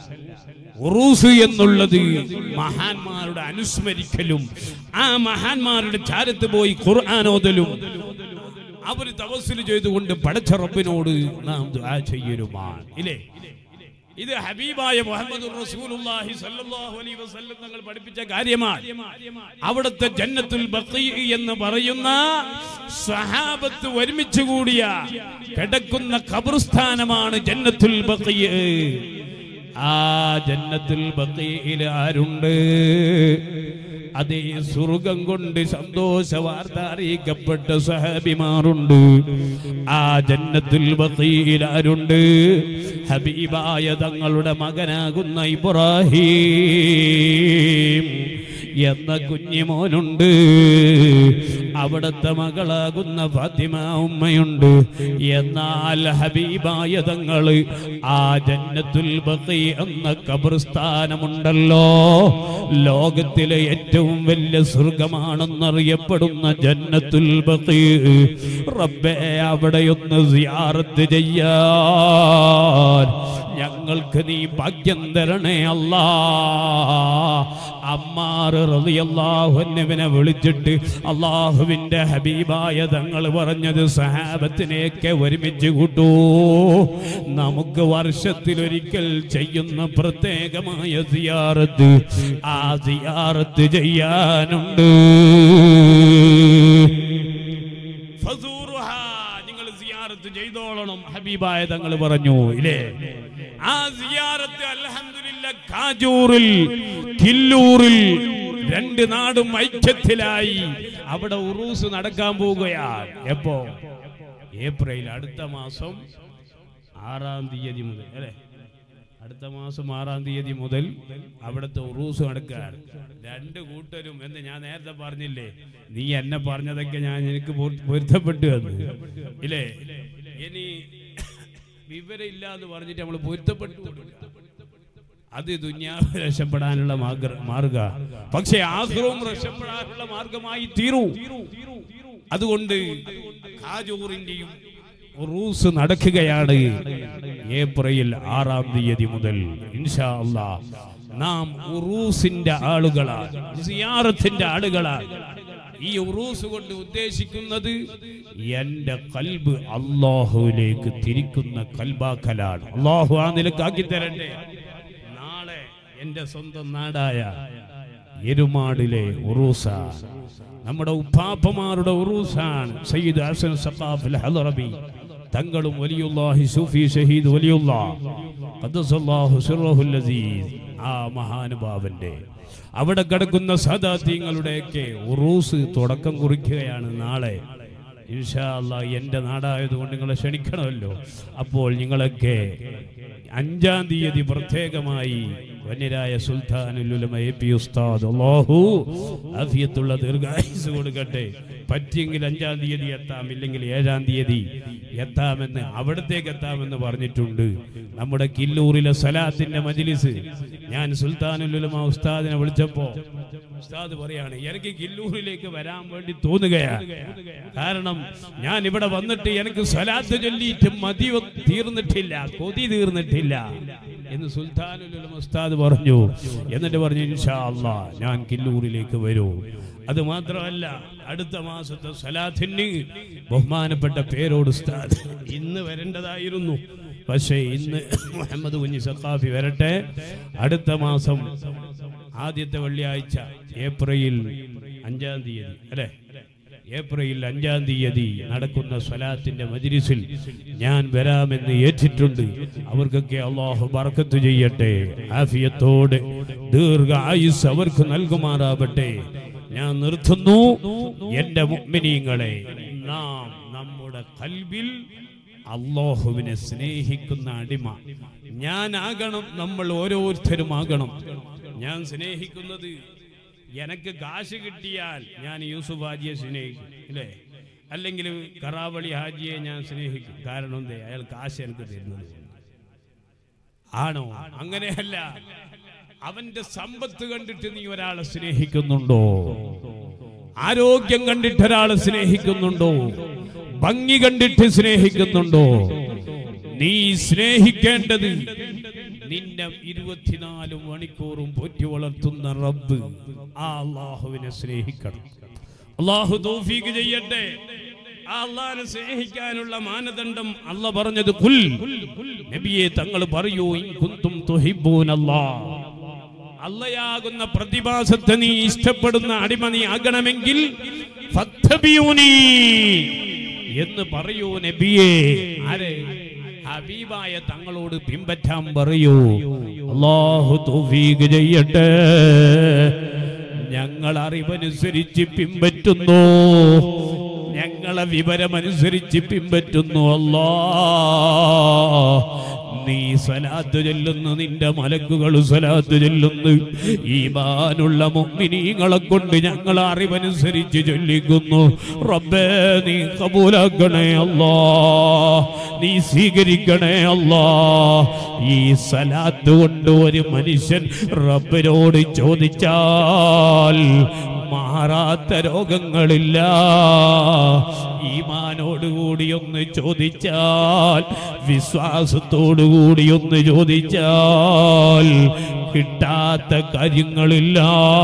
S1: ഉറൂസ് എന്നുള്ളത് മഹാന്മാരുടെ അനുസ്മരിക്കലും ആ മഹാന്മാരുടെ ചാരത്ത് പോയി ഖുർആാനോദലും അവര് തപസ്സിൽ ചെയ്തുകൊണ്ട് പടച്ച റബ്ബിനോട് നാം ദുആ ചെയ്യരുമാണ് ഇല്ലേ ഇത് ഹബീബായ മുഹമ്മദ് റസൂലുള്ളാഹി സ്വല്ലല്ലാഹു അലൈഹി വസല്ലം തങ്ങൾ പഠിപ്പിച്ച കാര്യമാണ് അവിടുത്തെ ജന്നത്തുൽ ബഖീ എന്ന് പറയുന്ന സഹാബത്ത് ഒരുമിച്ച് കൂടിയ കിടക്കുന്ന ഖബർസ്ഥാനമാണ് ജന്നത്തുൽ ബഖീ ആ ജന്നത്തുൽ ബഖീയിൽ ആരുണ്ട് അതേ സ്വർഗം കൊണ്ട് സന്തോഷ വാർത്ത അറിയിക്കപ്പെട്ട സഹാബിമാരുണ്ട് ആ ജന്നത്തുൽ ബഖീയിൽ ആരുണ്ട് ഹബീബായ തങ്ങളുടെ മകനാകുന്ന ഇബ്രാഹിം എന്ന കുഞ്ഞിമോനുണ്ട് അവിടുത്തെ മകളാകുന്ന ഫാത്തിമ ഉമ്മയുണ്ട് എന്നാൽ ഹബീബായ തങ്ങള് ആ ജന്നത്തുൽ ബഖി എന്ന ഖബർസ്ഥാനമുണ്ടല്ലോ ലോകത്തിലെ ഏറ്റവും വലിയ സ്വർഗമാണെന്നറിയപ്പെടുന്ന ജന്നത്തുൽ ബഖി റബ്ബേ അവിടെയൊന്ന് സിയാറത്ത് ചെയ്യാൻ ഞങ്ങൾക്ക് നീ ഭാഗ്യം തരണേ അല്ലാ അമ്മാർ റളിയല്ലാഹുവിനെ വിളിച്ചിട്ട് അള്ളാഹുവിന്റെ ഹബീബായ തങ്ങൾ പറഞ്ഞത് സഹാബത്തിനെയൊക്കെ ഒരുമിച്ച് കൂട്ടൂ നമുക്ക് വർഷത്തിലൊരിക്കൽ ചെയ്യുന്ന പ്രത്യേകമായ സിയാറത്ത് ആ സിയാറത്ത് ചെയ്യാനുണ്ട് ഫസൂറുഹാ, നിങ്ങൾ സിയാറത്ത് ചെയ്തോളണം ഹബീബായ തങ്ങൾ പറഞ്ഞു ഇല്ലേ ആ സിയാറത്ത് അൽഹംദുലില്ല കാജൂറിൽ കില്ലൂറിൽ രണ്ട് നാടും ഐക്യത്തിലായി അവിടെ ഉറൂസ് നടക്കാൻ പോവുകയാണ് എപ്പോ ഏപ്രിൽ അടുത്ത മാസം ആറാം തീയതി മുതൽ അല്ലേ അടുത്ത മാസം ആറാം തീയതി മുതൽ അവിടുത്തെ ഉറൂസ് നടക്കുകയാണ് രണ്ട് കൂട്ടരും എന്ന് ഞാൻ നേരത്തെ പറഞ്ഞില്ലേ നീ എന്നെ പറഞ്ഞതൊക്കെ ഞാൻ എനിക്ക് പൊ- പൊരുത്തപ്പെട്ടു എന്ന് ഇല്ലേ ഇനി വിവരമില്ല എന്ന് പറഞ്ഞിട്ട് നമ്മൾ പൊരുത്തപ്പെട്ടു കൊടുക്കുക. അത് ദുന്യാവ് രക്ഷപ്പെടാനുള്ള മാർഗ മാർഗ പക്ഷെ ആഗ്രഹവും രക്ഷപ്പെടാനുള്ള മാർഗമായി തീരൂ അതുകൊണ്ട് ഖാജൂറിന്റെയും ഉറൂസ് നടക്കുകയാണ് ഏപ്രിൽ ആറാം തീയതി മുതൽ ഇൻഷാ അല്ലാ നാം ഉറൂസിന്റെ ആളുകളാണ് സിയാറത്തിന്റെ ആളുകളാണ് ഈ ഉറൂസ് കൊണ്ട് ഉദ്ദേശിക്കുന്നത് എന്റെ കൽബ് അള്ളാഹുവിലേക്ക് തിരിക്കുന്ന കൽബാക്കലാണ് അള്ളാഹു ആ നിലക്കാക്കി തരട്ടെ നാളെ എന്റെ സ്വന്തം നാടായ എരുമാടിലെ ഉറൂസ നമ്മുടെ ഉപ്പാപ്പമാരുടെ ഉറൂസാണ് സയ്യിദ് ഹസൻ സഖാഫിൽ ഹലറബി തങ്ങളും വലിയുല്ലാഹി സൂഫി ഷഹീദ് വലിയുള്ള ഖദ്ദസല്ലാഹു സിർറഹുൽ അസീസ് ആ മഹാനുഭാവന്റെ അവിടെ കിടക്കുന്ന സദാത്യങ്ങളുടെയൊക്കെ ഉറൂസ് തുടക്കം കുറിക്കുകയാണ് നാളെ ഇൻഷാ അല്ലാ എൻ്റെ നാടായതുകൊണ്ട് നിങ്ങളെ ക്ഷണിക്കണമല്ലോ അപ്പോൾ നിങ്ങളൊക്കെ അഞ്ചാം തീയതി പ്രത്യേകമായി വന്യരായ സുൽത്താനുലുലമ എ പി ഉസ്താദ് അല്ലാഹു ആഫിയത്തുള്ള ദീർഘായുസ് കൊടുക്കട്ടെ പറ്റിയെങ്കിൽ അഞ്ചാം തീയതി എത്താം ഇല്ലെങ്കിൽ ഏഴാം തീയതി എത്താമെന്ന് അവിടത്തേക്ക് എത്താമെന്ന് പറഞ്ഞിട്ടുണ്ട് നമ്മുടെ കില്ലൂരിലെ സലാത്തിന്റെ മജ്ലിസ് ഞാൻ സുൽത്താനുലുലമ ഉസ്താദിനെ വിളിച്ചപ്പോ ഉസ്താദ് പറയാണ് എനിക്ക് കില്ലൂരിലേക്ക് വരാൻ വേണ്ടി തോന്നുകയാണ് കാരണം ഞാൻ ഇവിടെ വന്നിട്ട് എനിക്ക് സ്വലാത്ത് ചൊല്ലിയിട്ട് മതി വ- തീർന്നിട്ടില്ല കൊതി തീർന്നിട്ടില്ല എന്ന് സുൽത്താനുൽ ഉസ്താദ് പറഞ്ഞു എന്നിട്ട് പറഞ്ഞു ഇൻഷാ അല്ലാ ഞാൻ കില്ലൂരിലേക്ക് വരൂ അത് മാത്രമല്ല അടുത്ത മാസത്തെ സ്വലാത്തിന് ബഹുമാനപ്പെട്ട പേരോട് ഉസ്താദ് ഇന്ന് വരേണ്ടതായിരുന്നു പക്ഷേ ഇന്ന് മുഹമ്മദ് കുഞ്ഞി സഖാഫി വരട്ടെ അടുത്ത മാസം ആദ്യത്തെ വെള്ളിയാഴ്ച ഏപ്രിൽ അഞ്ചാം തീയതി അല്ലെ ഏപ്രിൽ അഞ്ചാം തീയതി നടക്കുന്ന സ്വലാത്തിന്റെ മജ്ലിസിൽ ഞാൻ വരാമെന്ന് ഏറ്റിട്ടുണ്ട് അവർക്കൊക്കെ അള്ളാഹു ബർക്കത്ത് ചെയ്യട്ടെ ആഫിയത്തോടെ ദീർഘ ആയുസ് അവർക്ക് നൽകുമാറാവട്ടെ ഞാൻ നിർത്തുന്നു എന്റെ മുഅ്മിനീങ്ങളെ നാം നമ്മുടെ കൽബിൽ അള്ളാഹുവിനെ സ്നേഹിക്കുന്ന അടിമ ഞാനാകണം നമ്മൾ ഓരോരുത്തരും ആകണം ഞാൻ സ്നേഹിക്കുന്നത് എനിക്ക് കാശ് കിട്ടിയാൽ ഞാൻ യൂസുഫ് ഹാജിയെ സ്നേഹിക്കും അല്ലേ അല്ലെങ്കിൽ കറാവളി ഹാജിയെ ഞാൻ സ്നേഹിക്കും കാരണം എന്തേ അയാൾ കാശ് എനിക്ക് തരുന്നത് ആണോ അങ്ങനെയല്ല അവന്റെ സമ്പത്ത് കണ്ടിട്ട് നീ ഒരാളെ സ്നേഹിക്കുന്നുണ്ടോ ആരോഗ്യം കണ്ടിട്ട് ഒരാളെ സ്നേഹിക്കുന്നുണ്ടോ ഭംഗി കണ്ടിട്ട് സ്നേഹിക്കുന്നുണ്ടോ നീ സ്നേഹിക്കേണ്ടത് നിന്നെ ഇരുപത്തിനാല് മണിക്കൂറും പോറ്റി വളർത്തുന്ന റബ്ബ് ആ അള്ളാഹുവിനെ സ്നേഹിക്കണം അള്ളാഹു തൗഫീഖ് ചെയ്യട്ടെ ആ അള്ളാഹിനെ സ്നേഹിക്കാനുള്ള മാനദണ്ഡം അല്ല പറഞ്ഞത് കുൽ നബിയെ തങ്ങൾ പറയൂ ഇൻ കുന്തും തുഹിബ്ബൂനല്ലാഹ് അള്ളയാകുന്ന പ്രതിഭാസത്തെ നീ ഇഷ്ടപ്പെടുന്ന അടിമ നീ ആകണമെങ്കിൽ ഫത്തബിയൂനി എന്ന് പറയൂ നബിയെ ആര് ഹബീബായ തങ്ങളോട് പിൻപറ്റാൻ പറയൂ അള്ളാഹു തൗഫീഖ് ചെയ്യട്ടെ ഞങ്ങൾ അറിവനുസരിച്ച് പിൻപറ്റുന്നു ഞങ്ങളെ വിവരമനുസരിച്ച് പിൻപറ്റുന്നു അല്ലാ നീ സ്വലാത്ത് ചൊല്ലുന്നു നിന്റെ മലക്കുകൾ സ്വലാത്ത് ചൊല്ലുന്നു ഈമാനുള്ള മുഅ്മിനീങ്ങളെ കൊണ്ട് ഞങ്ങൾ അറിവനുസരിച്ച് ചൊല്ലിക്കുന്നു റബ്ബേ നീ കബൂലാക്കണേ അല്ലാ നീ സ്വീകരിക്കണേ അല്ലാ ഈ സലാത്ത് കൊണ്ട് ഒരു മനുഷ്യൻ റബ്ബിനോട് ചോദിച്ചാൽ മാറാത്ത രോഗങ്ങളില്ല ഈമാനോടുകൂടി ഒന്ന് ചോദിച്ചാൽ വിശ്വാസത്തോടുകൂടി ഒന്ന് ചോദിച്ചാൽ കിട്ടാത്ത കാര്യങ്ങളില്ല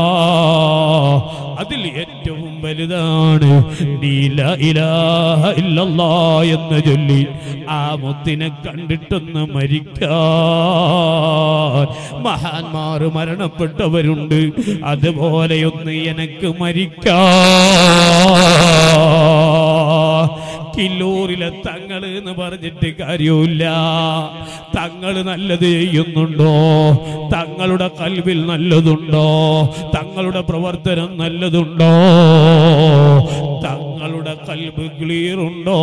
S1: അതിൽ ഏറ്റവും വലുതാണ് നീ ലാ ഇലാഹ ഇല്ലല്ലാ എന്ന് ചൊല്ലി ആ മുത്തിനെ കണ്ടിട്ടൊന്ന് മരിക്കാൻ മഹാന്മാർ മരണപ്പെട്ടവരുണ്ട് അതുപോലെയൊന്ന് എനക്ക് മരിക്കാൻ കില്ലൂരിലെ തങ്ങള് എന്ന് പറഞ്ഞിട്ട് കാര്യമില്ല തങ്ങള് നല്ലത് ചെയ്യുന്നുണ്ടോ തങ്ങളുടെ കൽവിൽ നല്ലതുണ്ടോ തങ്ങളുടെ പ്രവർത്തനം നല്ലതുണ്ടോ തങ്ങളുടെ കൽബ് ക്ലിയർ ഉണ്ടോ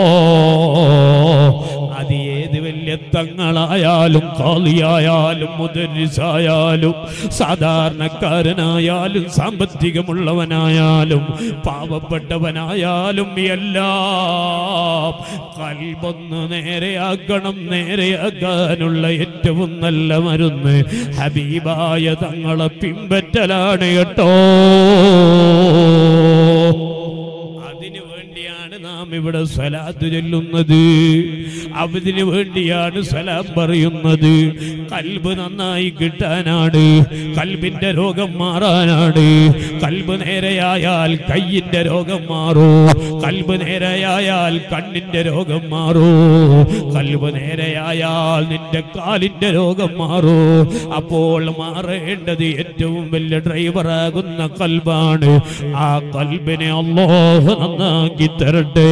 S1: അത് ഏത് വലിയ തങ്ങളായാലും കാളിയായാലും മുദരിസായാലും സാധാരണക്കാരനായാലും സാമ്പത്തികമുള്ളവനായാലും പാവപ്പെട്ടവനായാലും എല്ലാം കൽബൊന്ന് നേരെയാക്കണം നേരെയാക്കാനുള്ള ഏറ്റവും നല്ല മരുന്ന് ഹബീബായ തങ്ങളെ പിൻപറ്റലാണ് കേട്ടോ അതിനു വേണ്ടിയാണ് നാം ഇവിടെ സ്വലാത്ത് ചൊല്ലുന്നത് അതിനു വേണ്ടിയാണ് സലാം പറയുന്നത് കൽബ് നന്നായി കിട്ടാനാണ് കൽബിന്റെ രോഗം മാറാനാണ് കൽബ് നേരെയായാൽ കയ്യിന്റെ രോഗം മാറൂ കൽബ് നേരെയായാൽ കണ്ണിന്റെ രോഗം മാറൂ കൽബ് നേരെയായാൽ നിന്റെ കാലിന്റെ രോഗം മാറൂ അപ്പോൾ മാറേണ്ടത് ഏറ്റവും വലിയ ഡ്രൈവറാകുന്ന കൽബാണ് ആ കൽബിനെ അള്ളാഹു നന്നാക്കി തരട്ടെ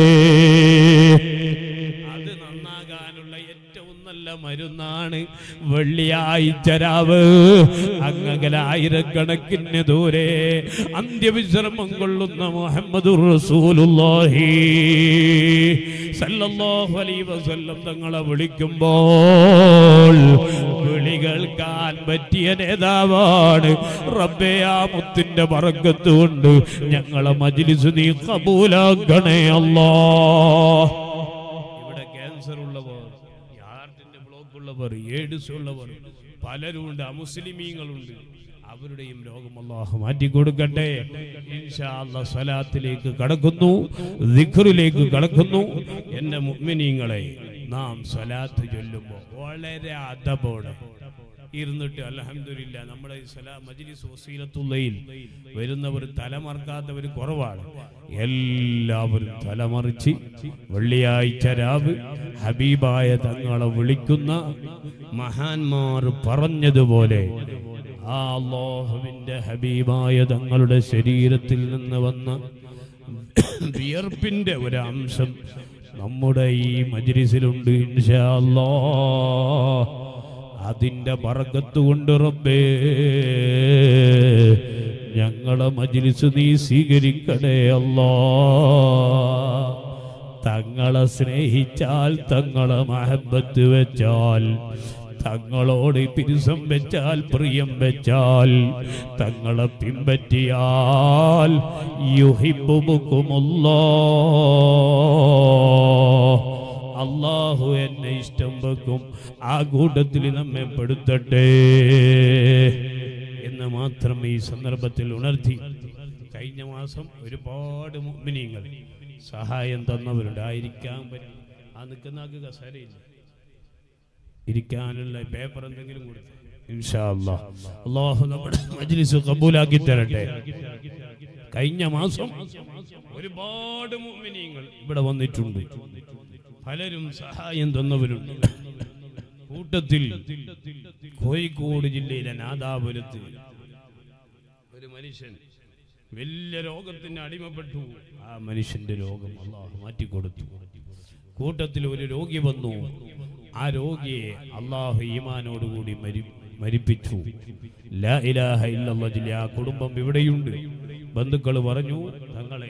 S1: അത് നന്നാകാനുള്ള ഏറ്റവും നല്ല മരുന്നാണ് വെള്ളിയാഴ്ച രാവ് അങ്ങകലായിരക്കണക്കിന് ദൂരെ അന്ത്യവിശ്രമം കൊള്ളുന്ന മുഹമ്മദ് റസൂലുള്ളാഹി സല്ലല്ലാഹു അലൈഹി വസല്ലം തങ്ങളെ വിളിക്കുമ്പോൾ വിളി കേൾക്കാൻ പറ്റിയ നേതാവാണ് റബ്ബേ ആ മുത്തിന്റെ പറക്കത്ത് കൊണ്ട് ഞങ്ങളെ മജ്ലിസ് നീ കബൂലാക്കണേ അല്ലാ ഇവിടെ ക്യാൻസർ ഉള്ളവർ ഹാർട്ടിന്റെ ബ്ലോക്ക് ഉള്ളവർ എയ്ഡ്സ് ഉള്ളവർ പലരുണ്ട് അമുസ്ലിമീങ്ങളുണ്ട് അവരുടെയും രോഗം അള്ളാഹു മാറ്റി കൊടുക്കട്ടെ ഇൻഷാ അല്ലാഹ് സ്വലാത്തിലേക്ക് കടക്കുന്നു ദിഖറിലേക്ക് കടക്കുന്നു എന്റെ മുഅ്മിനീങ്ങളെ നാം സ്വലാത്ത് ചൊല്ലുമ്പോൾ വളരെ അദബോടെ ഇരുന്നിട്ട് അലഹമില്ല നമ്മുടെ ഈ സലാ മജ്ലിസ് വസീലത്തുള്ളയിൽ വരുന്നവർ തലമറക്കാത്തവർ കുറവാണ് എല്ലാവരും തലമറിച്ച് വെള്ളിയാഴ്ച രാവ് ഹബീബായ തങ്ങളെ വിളിക്കുന്ന മഹാന്മാർ പറഞ്ഞതുപോലെ ആ അള്ളാഹുവിന്റെ ഹബീബായ തങ്ങളുടെ ശരീരത്തിൽ നിന്ന് വന്ന വിയർപ്പിന്റെ ഒരു അംശം നമ്മുടെ ഈ മജ്ലിസിലുണ്ട് ഇൻഷാ അല്ലാഹ് അതിന്റെ പറക്കത്ത് കൊണ്ട് റബ്ബേ ഞങ്ങളെ മജ്ലിസ് നീ സ്വീകരിക്കണേ അല്ലാ തങ്ങളെ സ്നേഹിച്ചാൽ തങ്ങളെ മഹബത്ത് വെച്ചാൽ തങ്ങളോട് പിരിസം വെച്ചാൽ പ്രിയം വെച്ചാൽ തങ്ങളെ പിൻപറ്റിയാൽ യുഹിബുക്കുമല്ലോ അള്ളാഹു എന്നെ ഇഷ്ടം വെക്കും ആ കൂട്ടത്തിൽ നമ്മെ പെടുത്തട്ടെ എന്ന് മാത്രം ഈ സന്ദർഭത്തിൽ ഉണർത്തി കഴിഞ്ഞ മാസം ഒരുപാട് മുഅ്മിനീങ്ങൾ സഹായം തന്നവരുണ്ട് ആയിരിക്കാൻ പറ്റും ആ നിൽക്കുന്ന ആൾക്ക് കസേരയില്ല ഇരിക്കാനുള്ള പേപ്പർ എന്തെങ്കിലും കൊടുത്തു ഇൻഷാ അല്ലാ. അള്ളാഹു നമ്മുടെ മജ്ലിസ് കബൂലാക്കി തരട്ടെ കഴിഞ്ഞ മാസം ഒരുപാട് മുഅ്മിനീങ്ങൾ ഇവിടെ വന്നിട്ടുണ്ട് പലരും സഹായം തന്നവരുണ്ട് കൂട്ടത്തിൽ കോഴിക്കോട് ജില്ലയിലെ നാദാപുരത്ത് ഒരു മനുഷ്യൻ വലിയ രോഗത്തിന് അടിമപ്പെട്ടു ആ മനുഷ്യന്റെ രോഗം അള്ളാഹു മാറ്റിക്കൊടുത്തു കൂട്ടത്തിൽ ഒരു രോഗി വന്നു ആ രോഗിയെ അള്ളാഹു ഈമാനോടുകൂടി മരി മരിപ്പിച്ചു ലാ ഇലാഹ ഇല്ലല്ലാഹ് ചൊല്ലി ആ കുടുംബം ഇവിടെയുണ്ട് ബന്ധുക്കൾ പറഞ്ഞു തങ്ങളെ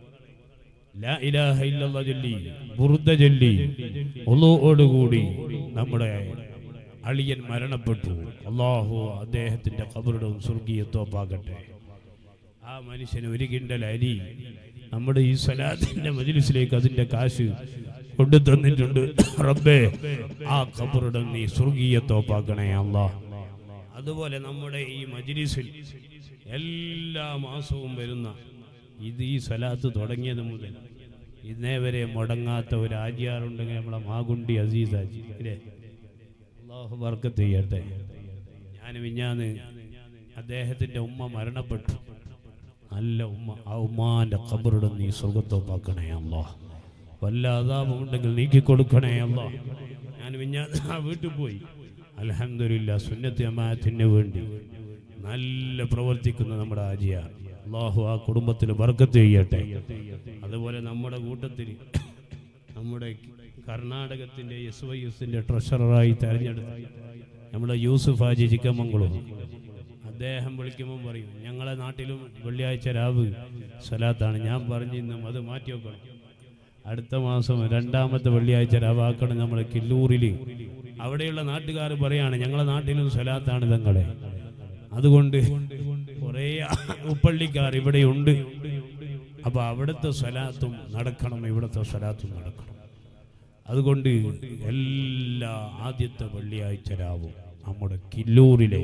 S1: ലാ ഇലാഹ ഇല്ലല്ലാഹ് ചൊല്ലി ബുർദ ചൊല്ലി ഒന്നുകൂടി നമ്മുടെ അളിയൻ മരണപ്പെട്ടു അള്ളാഹു അദ്ദേഹത്തിന്റെ കബറിടവും സ്വർഗീയത്വപ്പാകട്ടെ ആ മനുഷ്യന് ഒരു കിണ്ടൽ അരി നമ്മുടെ ഈ സലാത്തിന്റെ മജിലിസിലേക്ക് അതിന്റെ കാശ് കൊണ്ടു തന്നിട്ടുണ്ട് റബ്ബേ ആ കബറിടം നീ സ്വർഗീയത്തോപ്പാക്കണേ അല്ലാ അതുപോലെ നമ്മുടെ ഈ മജിലിസിൽ എല്ലാ മാസവും വരുന്ന ഇത് ഈ സലാത്ത് തുടങ്ങിയത് മുതൽ ഇന്നേ വരെ മുടങ്ങാത്ത ഒരു ആജിയാറുണ്ടെങ്കിൽ നമ്മളെ മാഗുണ്ടി അസീസാജി അല്ലേ അള്ളാഹു ബർക്കത്ത് ചെയ്യട്ടെ ഞാൻ മിഞ്ഞാന്ന് അദ്ദേഹത്തിന്റെ ഉമ്മ മരണപ്പെട്ടു നല്ല ഉമ്മ ആ ഉമ്മാന്റെ ഖബറിടെ നീ സ്വർഗത്തോപ്പാക്കണേ അല്ലാ വല്ല അതാപം ഉണ്ടെങ്കിൽ നീക്കി കൊടുക്കണേ അല്ലാ ഞാൻ മിഞ്ഞാന്ന് ആ വീട്ടിൽ പോയി അലഹമില്ല സുന്നത്തി അമാത്തിന് വേണ്ടി നല്ല പ്രവർത്തിക്കുന്ന നമ്മുടെ ആജിയ അള്ളാഹു ആ കുടുംബത്തിൽ ബർക്കത്ത് ചെയ്യട്ടെ അതുപോലെ നമ്മുടെ കൂട്ടത്തിൽ നമ്മുടെ കർണാടകത്തിന്റെ എസ് വൈ എസിന്റെ ട്രഷററായി തെരഞ്ഞെടുത്ത നമ്മുടെ യൂസുഫ് ഹാജി ചിക്കമംഗളൂർ അദ്ദേഹം വിളിക്കുമ്പോൾ പറയും ഞങ്ങളെ നാട്ടിലും വെള്ളിയാഴ്ച രാവ് സ്വലാത്താണ് ഞാൻ പറഞ്ഞിന്നും അത് മാറ്റി വെക്കണം അടുത്ത മാസം രണ്ടാമത്തെ വെള്ളിയാഴ്ച രാവാക്കണം നമ്മുടെ കില്ലൂരിൽ അവിടെയുള്ള നാട്ടുകാർ പറയാണ് ഞങ്ങളെ നാട്ടിലും സ്വലാത്താണ് തങ്ങളെ അതുകൊണ്ട് കുറേ ഉപ്പള്ളിക്കാർ ഇവിടെയുണ്ട് അപ്പൊ അവിടുത്തെ സ്വലാത്തും നടക്കണം ഇവിടുത്തെ സ്വലാത്തും നടക്കണം അതുകൊണ്ട് എല്ലാ ആദ്യത്തെ വെള്ളിയാഴ്ച രാവും നമ്മുടെ കില്ലൂരിലെ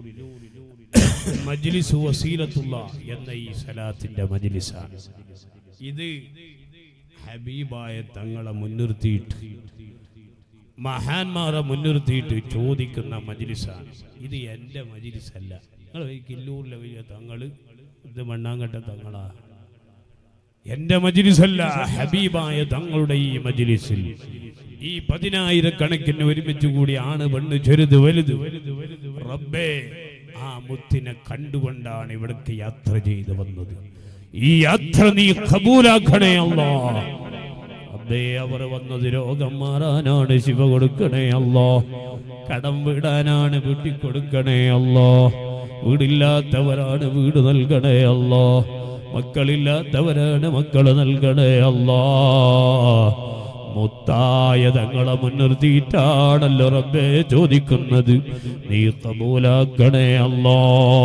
S1: മജ്ലിസ് വസീലത്തുള്ള എന്ന ഈ സലാത്തിന്റെ മജ്ലിസാണ് ഇത് ഹബീബായ തങ്ങളെ മുൻനിർത്തിയിട്ട് മഹാന്മാരെ മുൻനിർത്തിയിട്ട് ചോദിക്കുന്ന മജ്ലിസാണ് ഇത് എൻ്റെ മജ്ലിസല്ല നിങ്ങൾ ഈ കില്ലൂരിലെ വലിയ തങ്ങള് ഇത് മണ്ണാങ്കട്ട തങ്ങളാ എന്റെ മജിലിസല്ല ഹബീബായ തങ്ങളുടെ ഈ മജിലിസിൽ ഈ പതിനായിരക്കണക്കിന് ഒരുമിച്ച് കൂടി ആണ് പെണ്ണ് ചെറുത് വലുത് റബ്ബേ ആ മുത്തിനെ കണ്ടുകൊണ്ടാണ് ഇവിടേക്ക് യാത്ര ചെയ്ത് വന്നത് ഈ യാത്ര നീ കബൂലാക്കണേ അല്ലാ റബ്ബേ അവർ വന്നത് രോഗം മാറാനാണ് ശിവ കൊടുക്കണേ അല്ലോ കടം വിടാനാണ് വീട്ടി കൊടുക്കണേ അല്ലോ വീടില്ലാത്തവരാണ് വീട് നൽകണേ അല്ലോ മക്കളില്ലാത്തവരാണ് മക്കള് നൽകണേ അല്ലാ മുത്തായ തങ്ങളെ മുൻനിർത്തിയിട്ടാണല്ലോ റബ്ബേ ചോദിക്കുന്നത് നീ കബൂലാക്കണേ അല്ലോ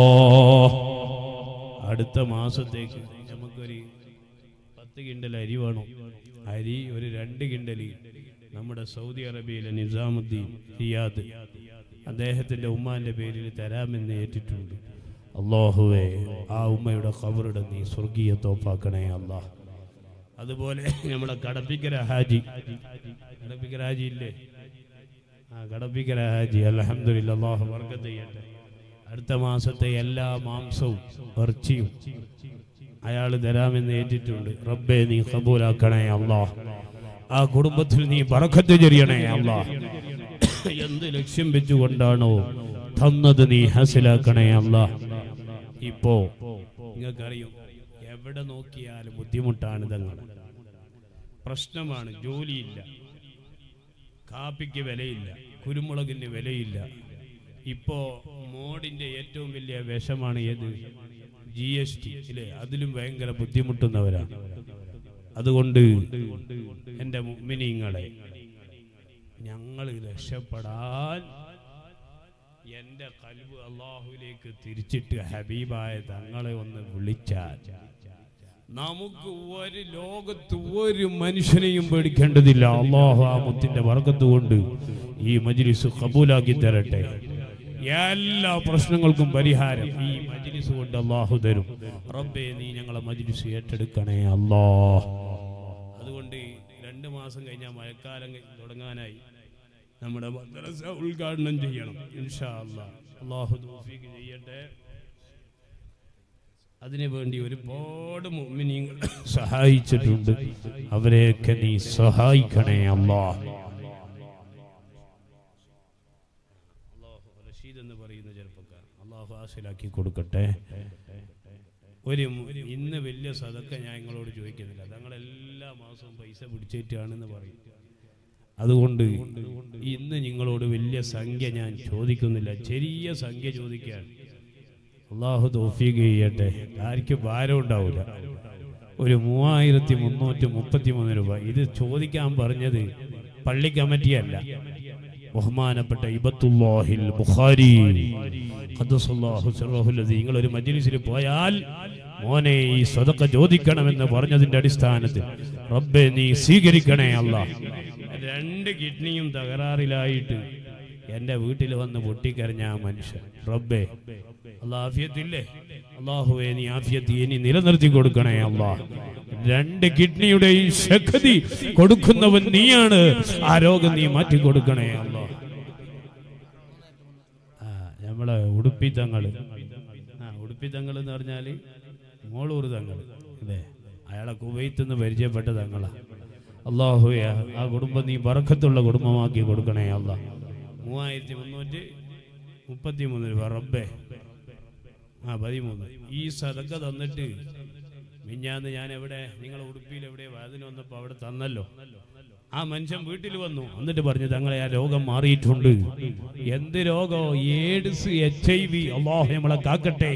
S1: അടുത്ത മാസത്തേക്ക് നമുക്കൊരു പത്ത് കിണ്ടൽ അരി വേണം അരി ഒരു രണ്ട് കിണ്ടലി നമ്മുടെ സൗദി അറേബ്യയിലെ നിസാമുദ്ദീൻ റിയാദ് അദ്ദേഹത്തിന്റെ ഉമ്മാന്റെ പേരിൽ തരാമെന്ന് ഏറ്റിട്ടുണ്ട് അള്ളാഹുവേ ആ ഉമ്മയുടെ ഖബറിടെ നീ സ്വർഗീയ തോപ്പാക്കണേ അള്ളാഹ് അതുപോലെ നമ്മുടെ കടപ്പിക്കര ഹാജി കടപ്പിക്കര ഹാജി ഇല്ലേ ആ കടപ്പിക്കര ഹാജി അലഹമില്ല അള്ളാഹു വർഗത്ത് ചെയ്യട്ടെ അടുത്ത മാസത്തെ എല്ലാ മാംസവും ഇറച്ചിയും അയാൾ തരാമെന്ന് ഏറ്റിട്ടുണ്ട് റബ്ബെ നീ കബൂലാക്കണേ അല്ലാ ആ കുടുംബത്തിൽ നീ ബറക്കത്ത് ചെറിയണേ അല്ലാ എന്ത് ലക്ഷ്യം വെച്ചുകൊണ്ടാണോ തന്നത് നീ ഹസിലാക്കണേ അല്ലാ ഇപ്പോ നിങ്ങൾക്കറിയും എവിടെ നോക്കിയാലും ബുദ്ധിമുട്ടാണ് ഇതങ്ങൾ പ്രശ്നമാണ് ജോലിയില്ല കാപ്പിക്ക് വിലയില്ല കുരുമുളകിന് വിലയില്ല ഇപ്പോ മോഡിന്റെ ഏറ്റവും വലിയ വിഷമാണ് ഏത് ജി എസ് ടി ഇല്ലേ അതിലും ഭയങ്കര ബുദ്ധിമുട്ടുന്നവരാണ് അതുകൊണ്ട് എൻ്റെ മുമ്മിനിങ്ങളെ ഞങ്ങൾ രക്ഷപ്പെടാൻ എൻ്റെ കൽബ് അള്ളാഹുലേക്ക് തിരിച്ചിട്ട് ഹബീബായ തങ്ങളെ ഒന്ന് വിളിച്ചാൽ നമുക്ക് ഒരു ലോകത്ത് ഒരു മനുഷ്യനെയും പേടിക്കേണ്ടതില്ല അള്ളാഹു ആ മുത്തിന്റെ വർഗത്ത് കൊണ്ട് ഈ മജ്ലിസ് കബൂലാക്കി തരട്ടെ എല്ലാ പ്രശ്നങ്ങൾക്കും പരിഹാരം ഈ മജ്ലിസ് കൊണ്ട് അള്ളാഹു തരും റബ്ബേ നീ ഞങ്ങളെ മജ്ലിസ് ഏറ്റെടുക്കണേ അല്ലാ അതുകൊണ്ട് രണ്ട് മാസം കഴിഞ്ഞാൽ മഴക്കാലം കഴി- തുടങ്ങാനായി നമ്മുടെ മദ്രസ ഉദ്ഘാടനം ചെയ്യണം ഇൻഷാ അല്ലാ അള്ളാഹു തൗഫീഖ് ചെയ്യട്ടെ അതിനുവേണ്ടി ഒരുപാട് മുഅ്മിനീങ്ങൾ സഹായിച്ചിട്ടുണ്ട് അവരെയൊക്കെ നീ സഹായിക്കണേ അല്ലാഹ് അള്ളാഹു റഷീദ് എന്ന് പറയുന്ന ചെറുപ്പക്കാരൻ അള്ളാഹു ആശിലാക്കി കൊടുക്കട്ടെ ഒരു മു- ഇന്ന് വലിയ സതക്ക ഞാൻ നിങ്ങളോട് ചോദിക്കുന്നില്ല ഞങ്ങൾ എല്ലാ മാസവും പൈസ പിടിച്ചിട്ടാണെന്ന് പറയും അതുകൊണ്ട് ഇന്ന് നിങ്ങളോട് വലിയ സംഖ്യ ഞാൻ ചോദിക്കുന്നില്ല ചെറിയ സംഖ്യ ചോദിക്കാൻ അള്ളാഹു തോഫീക്ക് ചെയ്യട്ടെ ആർക്കും ഭാരം ഉണ്ടാവില്ല ഒരു മൂവായിരത്തി മുന്നൂറ്റി മുപ്പത്തി മൂന്ന് രൂപ ഇത് ചോദിക്കാൻ പറഞ്ഞത് പള്ളി കമ്മിറ്റിയല്ല ബഹുമാനപ്പെട്ട ഇബത്തുല്ലാഹിൽ ബുഖാരി ഖദ്ദസല്ലാഹു സിർറഹു ലദീ. നിങ്ങൾ ഒരു മജ്ലിസിൽ പോയാൽ മോനെ ഈ സ്വതക്ക ചോദിക്കണമെന്ന് പറഞ്ഞതിന്റെ അടിസ്ഥാനത്തിൽ റബ്ബെ നീ സ്വീകരിക്കണേ അല്ല രണ്ട് കിഡ്നിയും തകരാറിലായിട്ട് എന്റെ വീട്ടിൽ വന്ന് പൊട്ടിക്കരഞ്ഞ ആ മനുഷ്യൻ റബ്ബെ അള്ളാഹ് ആഫിയത്തില്ലേ അള്ളാഹുവെ നീ ആഫിയത്ത് ഇനി നിലനിർത്തി കൊടുക്കണേ അള്ളാഹ് രണ്ട് കിഡ്നിയുടെയും ശക്തി കൊടുക്കുന്നവൻ നീയാണ് ആ രോഗം നീ മാറ്റി കൊടുക്കണേ അള്ളാഹ് ആ നമ്മളെ ഉടുപ്പി തങ്ങള് ആ ഉടുപ്പി തങ്ങൾ എന്ന് പറഞ്ഞാല് മോളൂർ തങ്ങൾ അല്ലേ അയാളെ കുവൈത്ത് നിന്ന് പരിചയപ്പെട്ട തങ്ങളാ അള്ളാഹുയ ആ കുടുംബം നീ ബറക്കത്തുള്ള കുടുംബമാക്കി കൊടുക്കണേ അല്ല മൂവായിരത്തി മുന്നൂറ്റി മുപ്പത്തി മൂന്ന് രൂപ റബ്ബേ ആ പതിമൂന്ന് ഈ സദക്ക തന്നിട്ട് മിഞ്ഞാന്ന് ഞാൻ എവിടെ നിങ്ങൾ ഉടുപ്പിയിൽ എവിടെ വാതിന് വന്നപ്പോൾ അവിടെ തന്നല്ലോ ആ മനുഷ്യൻ വീട്ടിൽ വന്നു എന്നിട്ട് പറഞ്ഞു തങ്ങളെ ആ രോഗം മാറിയിട്ടുണ്ട് എന്ത് രോഗോ ഏഡ്സ് എച്ച് ഐ വി അള്ളാഹു നമ്മളെ കാക്കട്ടെ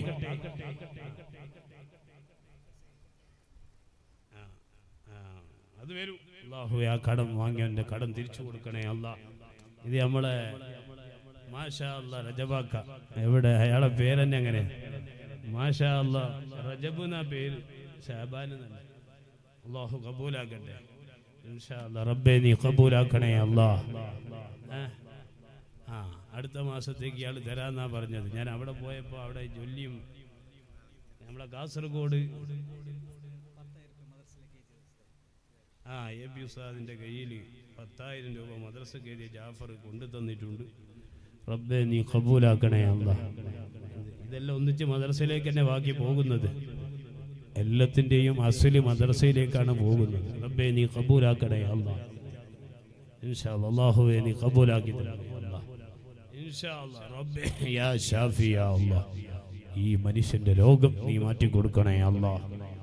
S1: ആ, ആ, അത് വരും അള്ളാഹു ആ കടം വാങ്ങിയവന്റെ കടം തിരിച്ചു കൊടുക്കണേ അല്ല ഇത് നമ്മളെ മാഷാ അല്ല രജബാക്ക എവിടെ അയാളെ പേരെന്നെ അങ്ങനെ മാഷാ അല്ല റജബ് എന്നാ പേര് ഷാബാൻ എന്നല്ല അള്ളാഹു കബൂലാക്കട്ടെ ഇൻഷാ അല്ലാ. റബ്ബേ നീ കബൂലാക്കണേ അല്ലാ ഏ? ആ അടുത്ത മാസത്തേക്ക് ഇയാൾ തരാന്നാ പറഞ്ഞത് ഞാൻ അവിടെ പോയപ്പോൾ അവിടെ ജൊല്ലിയും നമ്മളെ കാസർഗോഡ് ആ എ പി ഉസ്താദിന്റെ കയ്യിൽ പത്തായിരം രൂപ മദ്രസ കയറിയ ജാഫർ കൊണ്ടു തന്നിട്ടുണ്ട് റബ്ബെ നീ കബൂലാക്കണേ അല്ല ഇതെല്ലാം ഒന്നിച്ച് മദ്രസയിലേക്ക് തന്നെ ബാക്കി പോകുന്നത് എല്ലാത്തിൻ്റെയും അസല് മദ്രസയിലേക്കാണ് പോകുന്നത് റബ്ബെ നീ കബൂലാക്കണേ അല്ല ഇൻഷാ അല്ലാ. അല്ലാഹുവേ നീ കബൂലാക്കി തരണേ അല്ലാ. ഇൻഷാ അല്ലാ. റബ്ബേ യാ ഷാഫി യാ അല്ലാ. ഈ മനുഷ്യന്റെ രോഗം നീ മാറ്റി കൊടുക്കണേ അല്ലാ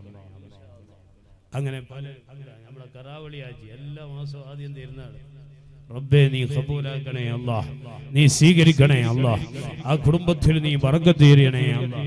S1: അങ്ങനെ പല നമ്മളെ കറാവളി ആജി എല്ലാ മാസവും ആദ്യം തരുന്നതാണ് റബ്ബേ നീ കബൂലാക്കണേ അല്ലാ നീ സ്വീകരിക്കണേ അല്ലാ ആ കുടുംബത്തിൽ നീ പറക്കത്തീരണേ അല്ലാ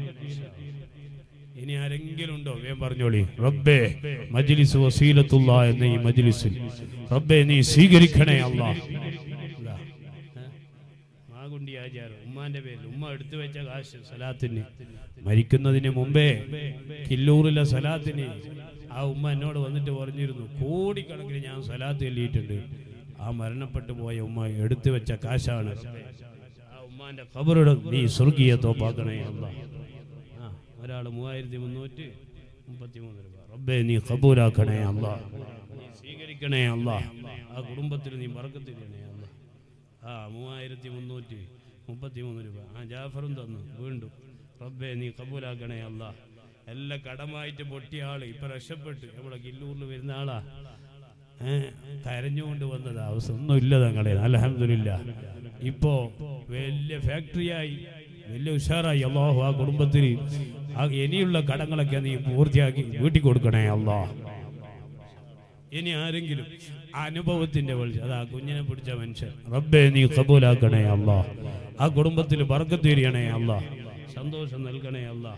S1: ഇനി ആരെങ്കിലും ഉണ്ടോ വേം പറഞ്ഞോളി റബ്ബേ മജ്ലിസ് വസീലത്തുള്ള എന്ന ഈ മജ്ലിസിൽ റബ്ബേ നീ സ്വീകരിക്കണേ അല്ലാ ഇതാ, ഏ? മാകുണ്ടി ആചാരം ഉമ്മാന്റെ പേരിൽ ഉമ്മ എടുത്തു വെച്ച കാശ് സലാത്തിന് മരിക്കുന്നതിന് മുമ്പേ കില്ലൂറിലെ സലാത്തിന് ആ ഉമ്മ എന്നോട് വന്നിട്ട് പറഞ്ഞിരുന്നു കോടിക്കണക്കിന് ഞാൻ സലാത്ത് ചൊല്ലിയിട്ടുണ്ട് ആ മരണപ്പെട്ടു പോയ ഉമ്മ എടുത്തു വെച്ച കാശാണ് ആ ഉമ്മാന്റെ ഖബറിടം നീ സ്വർഗീയ തോപ്പാക്കണേ അല്ല ആ ഒരാൾ മൂവായിരത്തി മുന്നൂറ്റി മുപ്പത്തി മൂന്ന് രൂപ റബ്ബേ നീ കബൂലാക്കണേ അല്ല നീ സ്വീകരിക്കണേ അല്ല ആ കുടുംബത്തിൽ നീ പറക്കത്തിരണേ അല്ല ആ മൂവായിരത്തി മുന്നൂറ്റി മുപ്പത്തി മൂന്ന് രൂപ ആ ജാഫറും തന്നു വീണ്ടും റബ്ബേ നീ കബൂലാക്കണേ അല്ല എല്ലാം കടമായിട്ട് പൊട്ടിയ ആള് ഇപ്പൊ രക്ഷപ്പെട്ട് നമ്മളെ കില്ലൂരിൽ വരുന്ന ആളാ ഏ, കരഞ്ഞുകൊണ്ട് വന്നത് അവസ്ഥ ഒന്നും ഇല്ല തങ്ങളെ അലഹമില്ല ഇപ്പോ വലിയ ഫാക്ടറിയായി വലിയ ഉഷാറായി അള്ളാഹു ആ കുടുംബത്തിൽ ആ ഇനിയുള്ള കടങ്ങളൊക്കെ നീ പൂർത്തിയാക്കി വീട്ടിൽ കൊടുക്കണേ അള്ളാഹ് ഇനി ആരെങ്കിലും അനുഭവത്തിന്റെ വിളിച്ച് അത് ആ കുഞ്ഞിനെ പിടിച്ച മനുഷ്യൻ റബ്ബേ നീ കബൂലാക്കണേ അല്ലാ ആ കുടുംബത്തിൽ ബർക്കത്തീരിയണേ അല്ലാ സന്തോഷം നൽകണേ അല്ലാ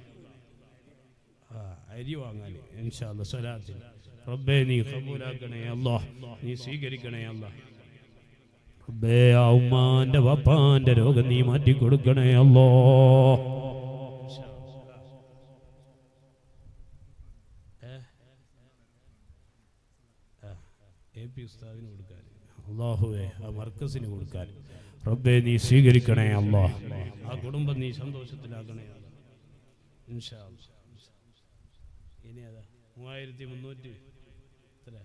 S1: ആ, അരി വാങ്ങാൻ ഇൻഷാല്ല സ്വലാത്തിൽ റബ്ബേ നീ കബൂലാക്കണേ അല്ലാ നീ സ്വീകരിക്കണേ അല്ലാ റബ്ബേ ആ ഉമ്മാന്റെ വപ്പാന്റെ രോഗം നീ മാറ്റി കൊടുക്കണേ അല്ലോ എ പി ഉസ്താദിന് കൊടുക്കാൻ അള്ളാഹുവെ ആ മർക്കസിന് കൊടുക്കാൻ റബ്ബെ നീ സ്വീകരിക്കണേ അല്ലാ ആ കുടുംബം നീ സന്തോഷത്തിലാക്കണേ അല്ലാ. ഇൻഷാ അല്ലാ. ഇനി അതാ മൂവായിരത്തി മുന്നൂറ്റി എത്ര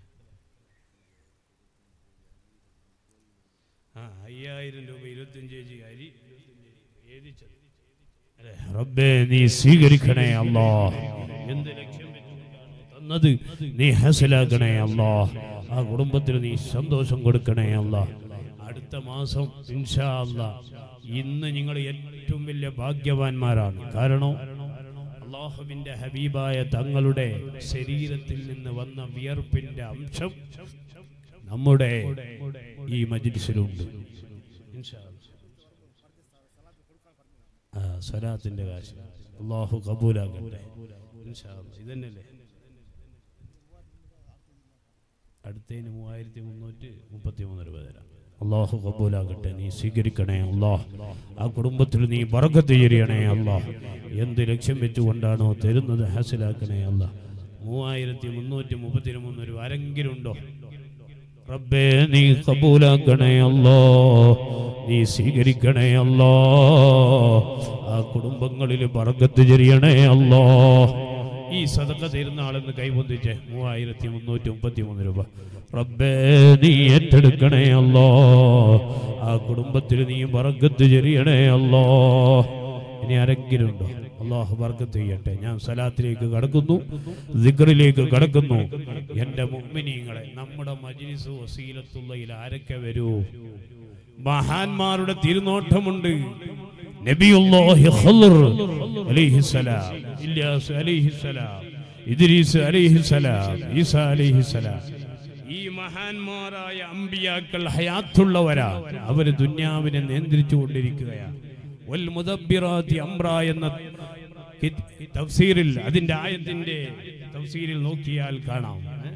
S1: ആ അയ്യായിരം രൂപ ഇരുപത്തിയഞ്ച് കെ ജി അരി അല്ലേ? റബ്ബേ നീ സ്വീകരിക്കണേ അല്ലാ എന്ത് ലക്ഷ്യം വെച്ചുകൊണ്ടാണോ തന്നത് നീ ഹാസിലാക്കണേ അല്ലാ ആ കുടുംബത്തിന് നീ സന്തോഷം കൊടുക്കണേ അല്ലാ അടുത്ത മാസം ഇൻഷാ അല്ലാ ഇന്ന് നിങ്ങൾ ഏറ്റവും വലിയ ഭാഗ്യവാന്മാരാണ് കാരണം അള്ളാഹുവിന്റെ ഹബീബായ തങ്ങളുടെ ശരീരത്തിൽ നിന്ന് വന്ന വിയർപ്പിന്റെ അംശം നമ്മുടെ ഈ മജിലിസിലുണ്ട് ഇൻഷാ അല്ലാ. ആ സ്വലാത്തിന്റെ കാശ് അള്ളാഹു കബൂലാക്കട്ടെ ഇൻഷാ അല്ലാ. ഇതന്നെയല്ലേ അടുത്തതിന് മൂവായിരത്തി മുന്നൂറ്റി മുപ്പത്തി മൂന്ന് രൂപ തരാം അള്ളാഹു കബൂലാകട്ടെ നീ സ്വീകരിക്കണേ അള്ളാഹ് ആ കുടുംബത്തിൽ നീ ബർക്കത്ത് ചെയ്യണേ അള്ളാഹ് എന്ത് ലക്ഷ്യം വെച്ചുകൊണ്ടാണോ തരുന്നത് ഹാസിലാക്കണേ അള്ളാഹ് മൂവായിരത്തി മുന്നൂറ്റി മുപ്പത്തി മൂന്ന് രൂപ ആരെങ്കിലും ഉണ്ടോ റബ്ബേ നീ കബൂലാക്കണേ അല്ലോ നീ സ്വീകരിക്കണേ അല്ലോ ആ കുടുംബങ്ങളിൽ പറക്കത്ത് ചെറിയണേ അല്ലോ ഈ സദക്ക തരുന്ന ആളെന്ന് കൈപൊന്തിച്ച് മൂവായിരത്തി മുന്നൂറ്റി മുപ്പത്തി മൂന്ന് രൂപ റബ്ബേ നീ ഏറ്റെടുക്കണേ അല്ലോ ആ കുടുംബത്തിൽ നീ പറക്കത്ത് ചെറിയണേ അല്ലോ ഇനി ആരെങ്കിലും ഉണ്ടോ അള്ളാഹു ബർക്കത്ത് ചെയ്യട്ടെ ഞാൻ സലാത്തിലേക്ക് കടക്കുന്നു ദിക്റിലേക്ക് കടക്കുന്നു എൻ്റെ മുമ്മിനീങ്ങളെ നമ്മുടെ മജ്ലിസ് വസീലത്തുള്ളയിൽ ആരൊക്കെ വരൂ മഹാന്മാരുടെ തിരുനോട്ടമുണ്ട് നബിയുല്ലാഹി ഖളർ അലൈഹിസ്സലാം ഇല്യാസ് അലൈഹിസ്സലാം ഇദ്രീസ് അലൈഹിസ്സലാം ഈസ അലൈഹിസ്സലാം ഈ മഹാന്മാരായ അമ്പിയാക്കൾ ഹയാത്തുള്ളവരാ അവര് ദുന്യാവിനെ നിയന്ത്രിച്ചു കൊണ്ടിരിക്കുകയാണ് വൽ മുദബ്ബിറാത്തി അംറ എന്ന കി- തഫ്സീറിൽ അതിന്റെ ആയത്തിന്റെ തഫ്സീറിൽ നോക്കിയാൽ കാണാം ഏ?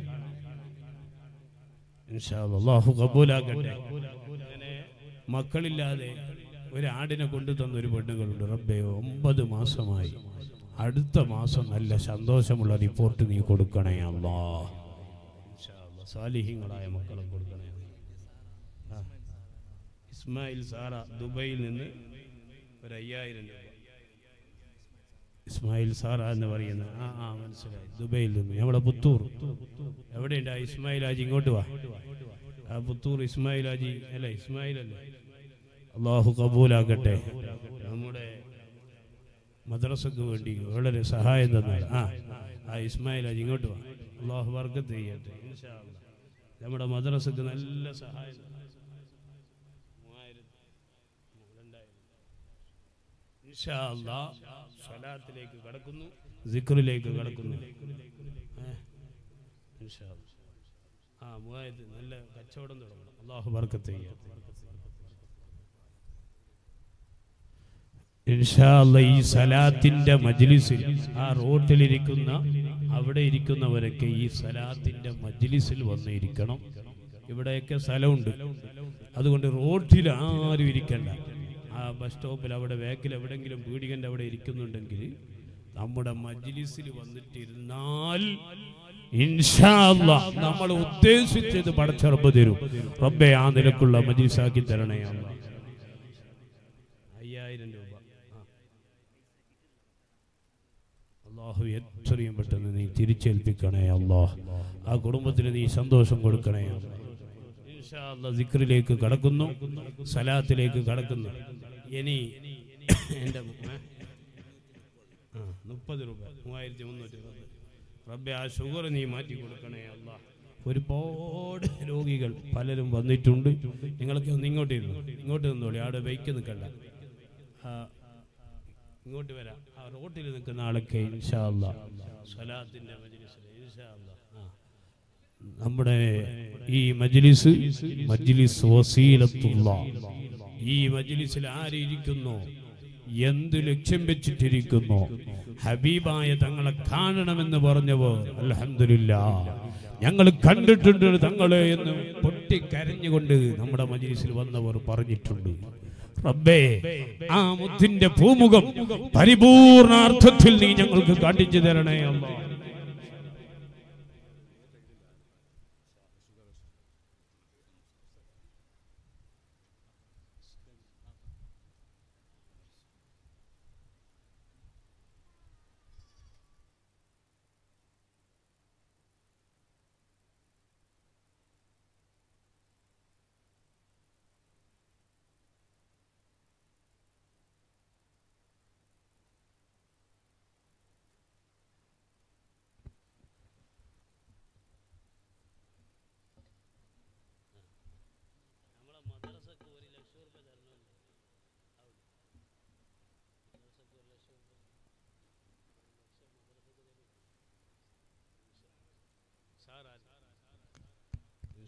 S1: ഇൻഷാ അല്ലാ, അല്ലാഹു കബൂലാക്കട്ടെ അങ്ങനെ മക്കളില്ലാതെ ഒരു ആടിനെ കൊണ്ടു തന്ന ഒരു പെണ്ണുങ്ങളുണ്ട് റബ്ബേ ഒമ്പത് മാസമായി അടുത്ത മാസം നല്ല സന്തോഷമുള്ള റിപ്പോർട്ട് നീ കൊടുക്കണേ അല്ലാ ഇൻഷാ അല്ലാ, സാലിഹ്യങ്ങളായ മക്കളെ കൊടുക്കണേ ആ. ഇസ്മായിൽ സാറ ദുബൈയിൽ നിന്ന് ഒരു അയ്യായിരം രൂപ ഇസ്മായിൽ സാറ എന്ന് പറയുന്ന ആ ആ മനസ്സിലായി ദുബൈയിൽ നിന്ന് നമ്മുടെ പുത്തൂർ എവിടെയുണ്ട് ആ ഇസ്മായിൽ ഹാജി ഇങ്ങോട്ട് വാ ആ പുത്തൂർ ഇസ്മായിൽ ഹാജി അല്ല ഇസ്മായിൽ അല്ലേ അള്ളാഹു കബൂലാക്കട്ടെ നമ്മുടെ മദ്രസക്ക് വേണ്ടി വളരെ സഹായം തന്നാൽ ആ ആ ഇസ്മായിൽ ഹാജി ഇങ്ങോട്ട് വാ അള്ളാഹു വർക്കത്ത് ചെയ്യട്ടെ ഇൻഷാ അല്ലാ. നമ്മുടെ മദ്രസക്ക് നല്ല സഹായം തന്നു. മൂവായിരത്തി രണ്ടായിരം ഇൻഷാ അല്ലാ, സ്വലാത്തിലേക്ക് കടക്കുന്നു സിക്റിലേക്ക് കടക്കുന്നു ഏ? ഇൻഷാ അല്ലാ. ആ മൂവായിരത്തി നല്ല കച്ചവടം തുടങ്ങണം അള്ളാഹു ബർക്കത്ത് ചെയ്യാം ഇൻഷാ അല്ലാ, ഈ സലാത്തിന്റെ മജ്ലിസിൽ ആ റോട്ടിലിരിക്കുന്ന അവിടെ ഇരിക്കുന്നവരൊക്കെ ഈ സലാത്തിന്റെ മജ്ലിസിൽ വന്നിരിക്കണം ഇവിടെയൊക്കെ സ്ഥലമുണ്ട് അതുകൊണ്ട് റോട്ടിൽ ആരും ഇരിക്കണ്ട ആ ബസ് സ്റ്റോപ്പിൽ അവിടെ വേക്കിൽ എവിടെങ്കിലും പീടികന്റെ അവിടെ ഇരിക്കുന്നുണ്ടെങ്കിൽ നമ്മുടെ മജ്ലിസിൽ വന്നിട്ടിരുന്നാൽ ഇൻഷാ അല്ലാ, നമ്മൾ ഉദ്ദേശിച്ചത് പടച്ചറപ്പ് തരും റബ്ബെ ആ നിലക്കുള്ള മജ്ലിസാക്കി തരണേ അല്ലാ അയ്യായിരം രൂപ ആ. അള്ളാഹു എത്രയും പെട്ടെന്ന് നീ തിരിച്ചേൽപ്പിക്കണേ അള്ളാഹ് ആ കുടുംബത്തിന് നീ സന്തോഷം കൊടുക്കണേ അല്ലാ. ഇൻഷാ അല്ലാ, സിക്റിലേക്ക് കടക്കുന്നു സലാത്തിലേക്ക് കടക്കുന്നു ഇനി എൻ്റെ ആ മുപ്പത് രൂപ മൂവായിരത്തി മുന്നൂറ്റി പത്ത് റബ്ബെ ആ ഷുഗർ നീ മാറ്റി കൊടുക്കണേ അല്ല ഒരുപാട് രോഗികൾ പലരും വന്നിട്ടുണ്ട് നിങ്ങളൊക്കെ ഒന്ന് ഇങ്ങോട്ട് ഇരുന്നു ഇങ്ങോട്ട് നിന്നോളി അവിടെ ബൈക്ക് നിൽക്കണ്ട ആ, ഇങ്ങോട്ട് വരാം ആ റോട്ടിൽ നിൽക്കുന്ന ആളൊക്കെ ഇൻഷാ അല്ലാ സ്വലാത്തിന്റെ മജ്ലിസിൽ ഇൻഷാ അല്ലാ ആ നമ്മുടെ ഈ മജ്ലിസ് മജ്ലിസ് വസീലത്തുള്ള ഈ മജ്ലിസിൽ ആരിയ്ക്കുന്നു എന്ത് ലക്ഷ്യം വെച്ചിട്ടിരിക്കുന്നു ഹബീബായ തങ്ങളെ കാണണമെന്ന് പറഞ്ഞവർ അൽഹംദുലില്ല ഞങ്ങൾ കണ്ടിട്ടുണ്ട് തങ്ങളെ എന്ന് പൊട്ടിക്കരഞ്ഞുകൊണ്ട് നമ്മുടെ മജ്ലിസിൽ വന്നവർ പറഞ്ഞിട്ടുണ്ട് റബ്ബേ ആ മുത്തിന്റെ പൂമുഖം പരിപൂർണാർത്ഥത്തിൽ നീ ഞങ്ങൾക്ക് കാണിച്ചു തരണേ അല്ലാ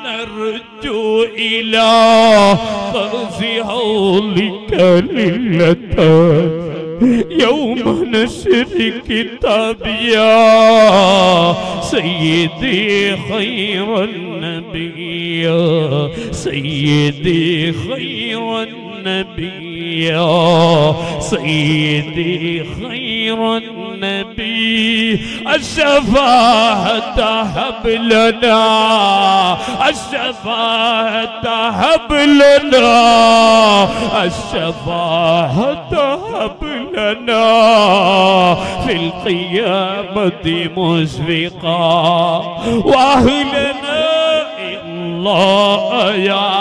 S1: نرجو إلى طرف حولك للة يوم نشر كتاب يا سيدي خير النبي يا سيدي خير النبي يا سيدي خير النبي الشفاعة هب لنا الشفاعة هب لنا الشفاعة هب لنا في القيامة مشفقا وأهلنا الله يا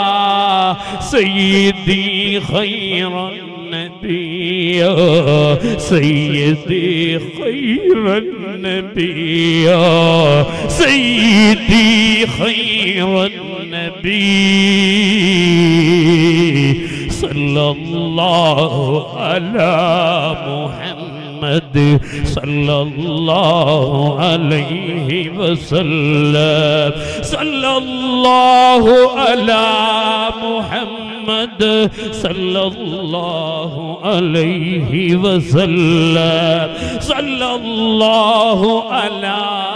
S1: سيدي خير النبي يا سيدي خير النبي يا سيدي خير النبي صلى الله على محمد صلى الله عليه وسلم صلى الله على محمد صلى الله عليه وسلم صلى الله على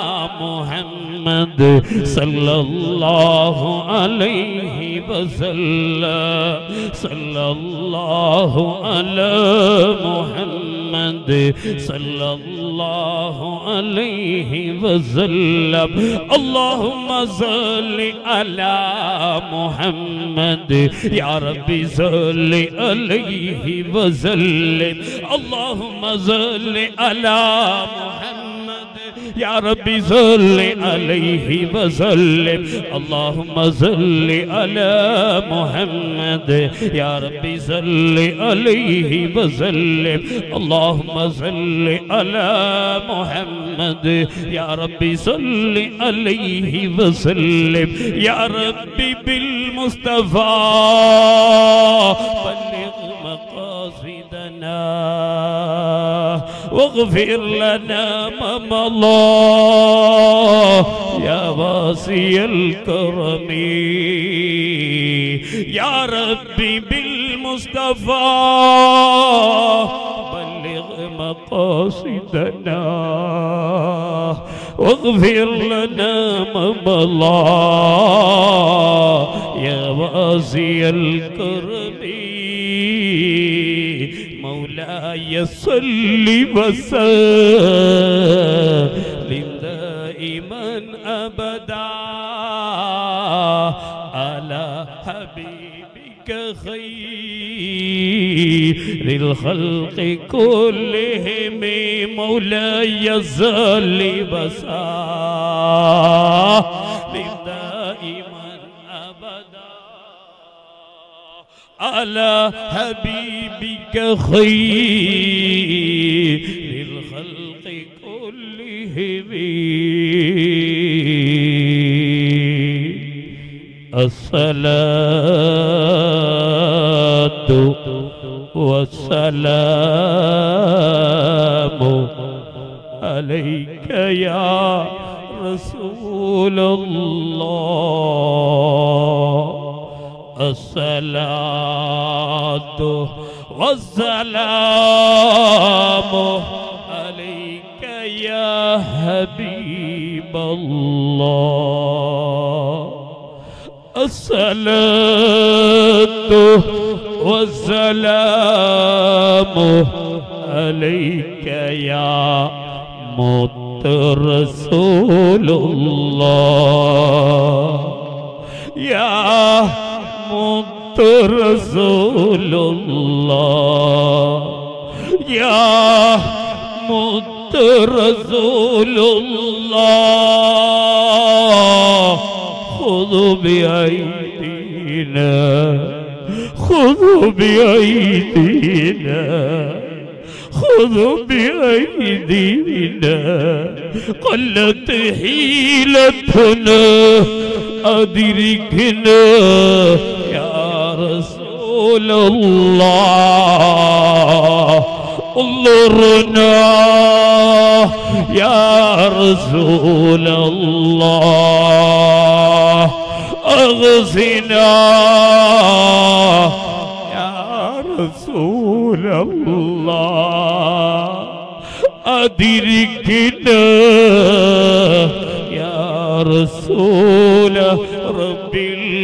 S1: محمد صلى الله عليه وسلم صلى الله على محمد صلى الله عليه وسلم اللهم صل على محمد يا ربي صل عليه وسلم اللهم صل على محمد يا ربي صل عليه وسلم اللهم صل على محمد يا ربي صل عليه وسلم اللهم صل على محمد يا ربي صل عليه وسلم يا ربي بالمصطفى بلغ مقاصدنا واغفر لنا ما مضى يا واسي الكرم يا ربي بالمصطفى بلغ مقاصدنا واغفر لنا ما مضى يا واسي الكرم مولاي صل وسلم دائما ابدا على حبيبك خير الخلق كلهم مولاي صل وسلم دائما ابدا على حبيبك خير الخلق كلهم الصلاة والسلام عليك يا رسول الله الصلاة والسلام عليك يا حبيب الله الصلاة والسلام عليك يا مت رسول الله يا مت رسول الله يا مت رسول الله خذوا بأيدينا خذوا بأيدينا خذوا بأيدينا قلت حيلتنا أدركنا يا رسول الله انظرنا يا رسول الله واغثنا يا رسول الله أدركنا يا رسول رب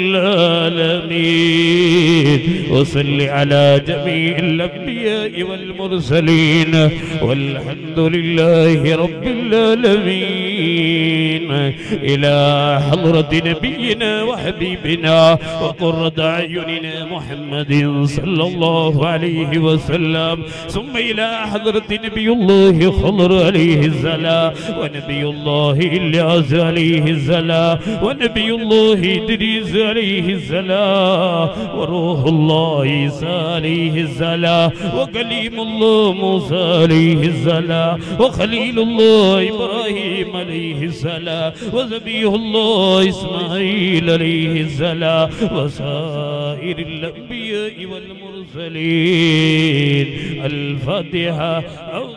S1: العالمين وصل على جميع الأنبياء والمرسلين والحمد لله رب العالمين إلى حضرة نبينا وحبيبنا وقرة أعيننا محمد صلى الله عليه وسلم ثم إلى حضرة نبي الله خضر عليه السلام ونبي الله إلياس عليه السلام ونبي الله إدريس عليه السلام وروح الله عيسى عليه السلام وكليم الله موسى عليه السلام وخليل الله إبراهيم عليه السلام وذبيه الله إسماعيل عليه السلام وسائر الأنبياء والمرسلين الفاتحة أو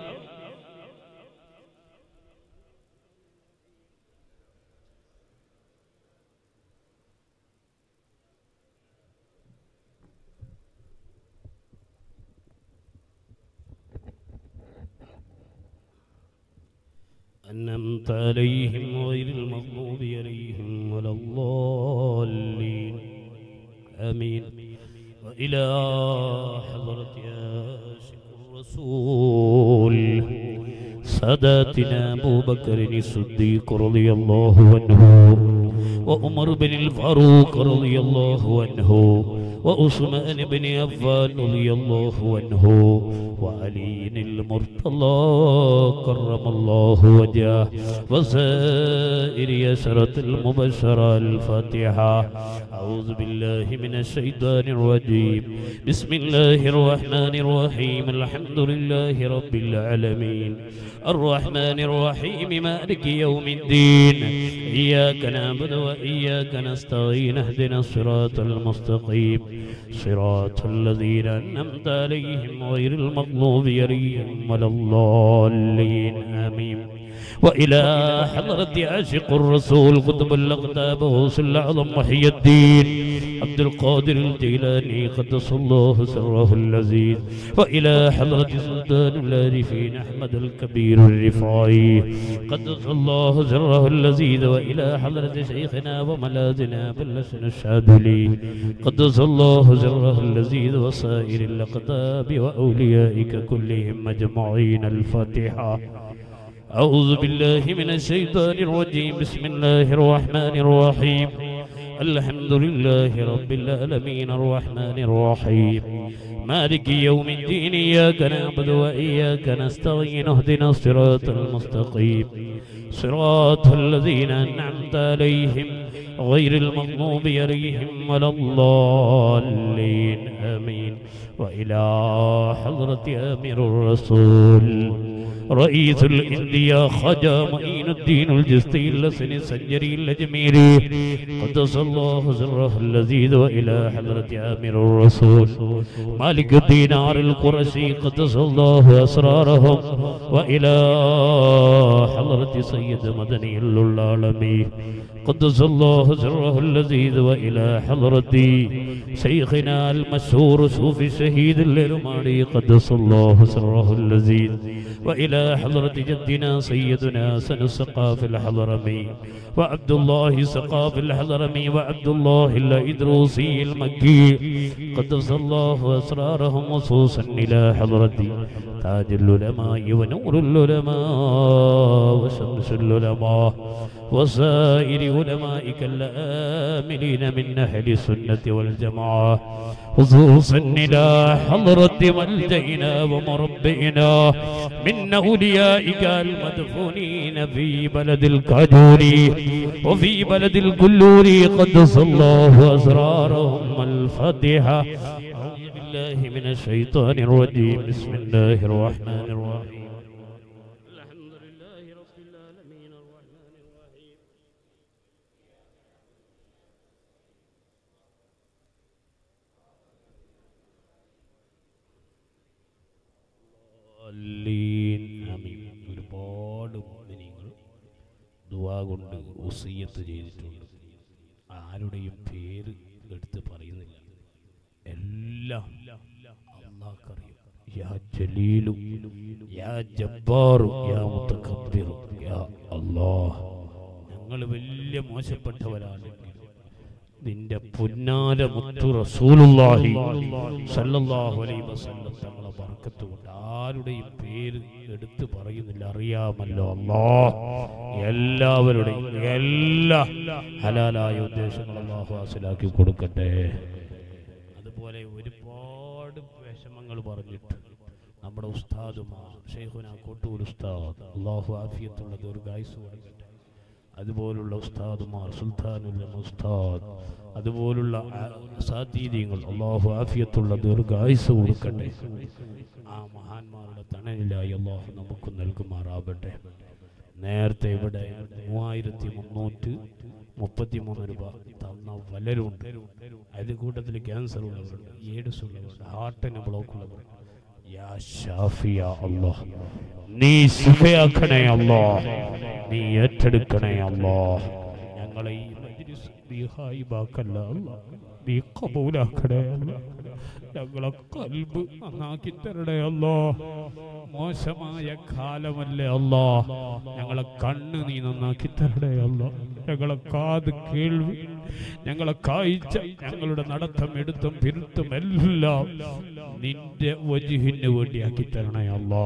S1: أنمت عليهم غير المغضوب عليهم ولا الضالين آمين وإلى حضرة عاشق الرسول ساداتنا أبو بكر الصديق رضي الله عنه وعمر بن الفاروق رضي الله عنه وعثمان بن عفان رضي الله عنه وعلي المرتضى كرم الله وجهه وسائر يسرة المبشرة الفاتحة أعوذ بالله من الشيطان الرجيم بسم الله الرحمن الرحيم الحمد لله رب العالمين الرحمن الرحيم مالك يوم الدين إياك نعبد وإياك نستعين اهدنا الصراط المستقيم صراط الذين أنعمت عليهم غير المغضوب عليهم ولا الضالين آمين وإلى حضرة عاشق الرسول قطب الأقطاب غوث الأعظم محي الدين عبد القادر الجيلاني قدس الله سره اللذيذ وإلى حضرة سلطان العارفين أحمد الكبير الرفاعي قدس الله سره اللذيذ وإلى حضرة شيخنا وملاذنا بالحسن الشاذلي قدس الله سره اللذيذ وسائر الأقطاب وأوليائك كلهم أجمعين الفاتحة أعوذ بالله من الشيطان الرجيم بسم الله الرحمن الرحيم الحمد لله رب العالمين الرحمن الرحيم مالك يوم الدين إياك نعبد وإياك نستعين اهدنا الصراط المستقيم صراط الذين أنعمت عليهم غير المغضوب عليهم ولا الضالين آمين وإلى حضرة أمير الرسول رئيس الإنديا خجا معين الدين الجستي اللسن السنجري الأجميري قدس الله سره اللذيذ وإلى حضرة آمر الرسول مالك الدينار القرشي قدس الله أسرارهم وإلى حضرة سيد مدني العالمين قدس الله سره اللذيذ وإلى حضرة شيخنا المشهور صوفي الشهيد الرماني قدس الله سره اللذيذ وإلى حضرة جدنا سيدنا سن السقاف الحضرمي وعبد الله سقاف الحضرمي وعبد الله الإدروسي المكي قدس الله أسرارهم وصوصا إلى حضرة تاج العلماء ونور العلماء وشمس العلماء وسائر علمائك الآمنين من أهل السنة والجماعة خصوصا إلى حضرة ملجئنا ومربئنا من أوليائك المدفونين في بلد الكاجور وفي بلد الكلور قدس الله أسرارهم الفاتحة أعوذ بالله من الشيطان الرجيم بسم الله الرحمن الرحيم الحمد لله رب العالمين الرحمن الرحيم ضالين. ആമീൻ. ഒരുപാട് മുഅ്മിനീങ്ങൾ ദുആ കൊണ്ട് വസിയത്ത് ചെയ്തിട്ടുണ്ട് ആര് ആരുടെയും പേര് എടുത്ത് പറയുന്നില്ല എല്ലാം അള്ളാഹ്ക്കറിയും യാ ജലീലു യാ ജബ്ബാറു യാ മുതകബ്ബിറു യാ അല്ലാഹ് ഞങ്ങൾ വലിയ മോശപ്പെട്ടവരാണ് നിന്റെ പുന്നാര മുത്തു റസൂലുള്ളാഹി സല്ലല്ലാഹു അലൈഹി വസല്ലം തങ്ങളെ ബർക്കത്ത് കൊണ്ട് ആരുടെയും പേര് എടുത്തു പറയുന്നില്ല അറിയാമല്ലോ അല്ലാ എല്ലാവരുടെയും എല്ലാ ഹലാലായ ഉദ്ദേശങ്ങൾ അല്ലാഹു ഹാസിലാക്കി കൊടുക്കട്ടെ അതുപോലെ ഒരുപാട് വിഷമങ്ങൾ പറഞ്ഞിട്ട് നമ്മുടെ ഉസ്താദുമാർ ഷെയ്ഖുന കോട്ടൂർ ഉസ്താദ് അള്ളാഹു ആഫിയത്തുള്ള ദീർഘായുസ് കൊടുക്കട്ടെ അതുപോലുള്ള ഉസ്താദുമാർ സുൽത്താനുള്ള ഉസ്താദ് അതുപോലുള്ള സാധ്യതകൾ അള്ളാഹു ആഫിയത്തുള്ള ദീർഘായുസ് കൊടുക്കട്ടെ ആ മഹാന്മാരുടെ തണലിലായി അള്ളാഹു നമുക്ക് നൽകുമാറാവട്ടെ നേരത്തെ ഇവിടെ മൂവായിരത്തി മുന്നൂറ്റ് മുപ്പത്തി മൂന്ന് രൂപ തന്ന പലരുണ്ട് അതിൽ കൂട്ടത്തിൽ ക്യാൻസർ ഉള്ളവരുണ്ട് എയ്ഡ്സ് ഉള്ളവരുണ്ട് ഹാർട്ടിന് ബ്ലോക്ക് ഉള്ളവരുണ്ട് യാ ഷാഫിയ അല്ലാഹ് നീ ശിഫയാക്കണേ അല്ലാഹ് നീ ഏറ്റെടുക്കണേ അല്ലാഹ് ഞങ്ങളെ ഈ മജ്ലിസ് നീ ഹായിബാക്കല്ല അല്ലാഹ് നീ കബൂലാക്കണേ അല്ലാഹ് ഞങ്ങളെ കൽബ് നന്നാക്കി തരണേ അല്ലോ മോശമായ കാലമല്ലേ അല്ലോ ഞങ്ങളെ കണ്ണ് നീ നന്നാക്കി തരണേ അല്ലോ ഞങ്ങളെ കാത് കേൾവി ഞങ്ങളെ കാഴ്ച ഞങ്ങളുടെ നടത്തം എടുത്തും പിരുത്തും എല്ലാം നിന്റെ വജുഹിന് വേണ്ടിയാക്കി തരണേ അല്ലോ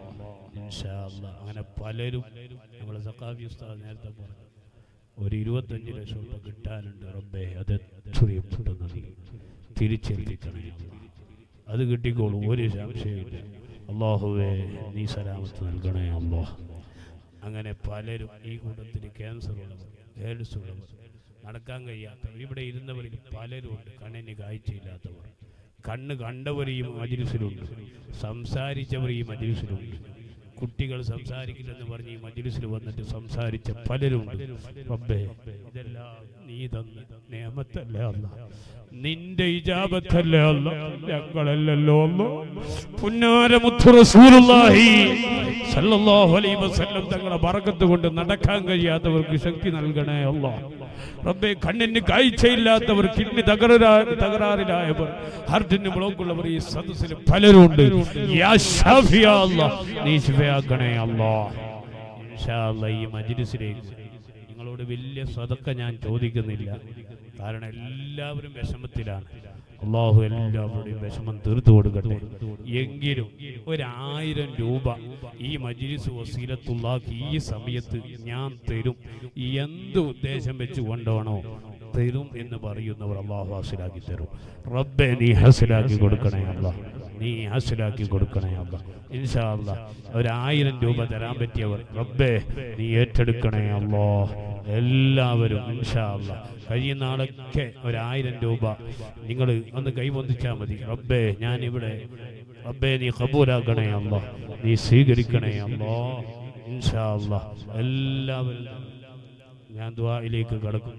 S1: ഇൻഷാ അല്ലാ. അങ്ങനെ പലരും നമ്മളെ സഖാഫി ഉസ്താദ് നേരത്തെ പറഞ്ഞു ഒരു ഇരുപത്തഞ്ച് ലക്ഷം രൂപ കിട്ടാനുണ്ട് റബ്ബേ അത് എത്രയും പെട്ടെന്ന് നീ തിരിച്ചെത്തിക്കണേ അത് കിട്ടിക്കോളൂ ഒരു സംശയമില്ല അള്ളാഹുവേ നീ സലാമത്ത് നൽകണേ അള്ളാഹ് അങ്ങനെ പലരും ഈ കൂട്ടത്തിൽ ക്യാൻസർ ഉള്ളവർ എയ്ഡ്സ് ഉള്ളവർ നടക്കാൻ കഴിയാത്തവർ ഇവിടെ ഇരുന്നവരിൽ പലരും ഉണ്ട് കണ്ണിന് കാഴ്ചയില്ലാത്തവർ കണ്ണ് കണ്ടവർ ഈ മജിലിസിലുണ്ട് സംസാരിച്ചവർ ഈ മജിലിസിലുണ്ട് കുട്ടികൾ സംസാരിക്കില്ലെന്ന് പറഞ്ഞ് ഈ മജിലിസിൽ വന്നിട്ട് സംസാരിച്ച പലരുണ്ട് റബ്ബേ ഇതെല്ലാം നീ തന്ന നിയമത്തല്ലേ അല്ല നിന്റെ ഇജാബത്തല്ലേ അല്ല ഞങ്ങളല്ലല്ലോ അല്ല പുന്നാരമുത്തു റസൂലുള്ളാഹി സല്ലല്ലാഹു അലൈഹി വസല്ലം തങ്ങളെ ബറക്കത്ത് കൊണ്ട് നടക്കാൻ കഴിയാത്തവർക്ക് ശക്തി നൽകണേ അല്ല റബ്ബെ കണ്ണിന് കാഴ്ചയില്ലാത്തവർ കിഡ്നി തകരാ തകരാറിലായവർ ഹാർട്ടിന് ബ്ലോക്കുള്ളവർ ഈ സദസ്സിൽ പലരുണ്ട് യാ ഷാഫിയ അല്ലാഹ് നീ ശിഫയാക്കണേ അല്ലാഹ് ഇൻഷാ അല്ലാഹ് ഈ മജ്ലിസിലേക്ക് നിങ്ങളോട് വലിയ സ്വതക്ക ഞാൻ ചോദിക്കുന്നില്ല കാരണം എല്ലാവരും വിഷമത്തിലാണ് അള്ളാഹു എല്ലാവരുടെയും വിഷമം തീർത്തു കൊടുക്കട്ടെ എങ്കിലും ഒരായിരം രൂപ ഈ മജിലിസ് വസീലത്തുള്ളാക്കി ഈ സമയത്ത് ഞാൻ തരും എന്ത് ഉദ്ദേശം വെച്ച് കൊണ്ടാണോ തരും എന്ന് പറയുന്നവർ അള്ളാഹു ഹാസിലാക്കി തരും റബ്ബെ നീ ഹാസിലാക്കി കൊടുക്കണേ അല്ല നീ ഹാസിലാക്കി കൊടുക്കണേ അല്ല ഇൻഷാ അല്ല ഒരായിരം രൂപ തരാൻ പറ്റിയവർ റബ്ബെ നീ ഏറ്റെടുക്കണേ അല്ലോ എല്ലാവരും ഇൻഷാ അല്ല കഴിയുന്ന ആളൊക്കെ ഒരായിരം രൂപ നിങ്ങൾ ഒന്ന് കൈവന്തിച്ചാൽ മതി റബ്ബേ ഞാൻ ഇവിടെ റബ്ബേ നീ കബൂലാക്കണേ അല്ലോ നീ സ്വീകരിക്കണേ അല്ലോ ഇൻഷാ അല്ല എല്ലാവരും ഞാൻ ദ്വായിലേക്ക് കടക്കും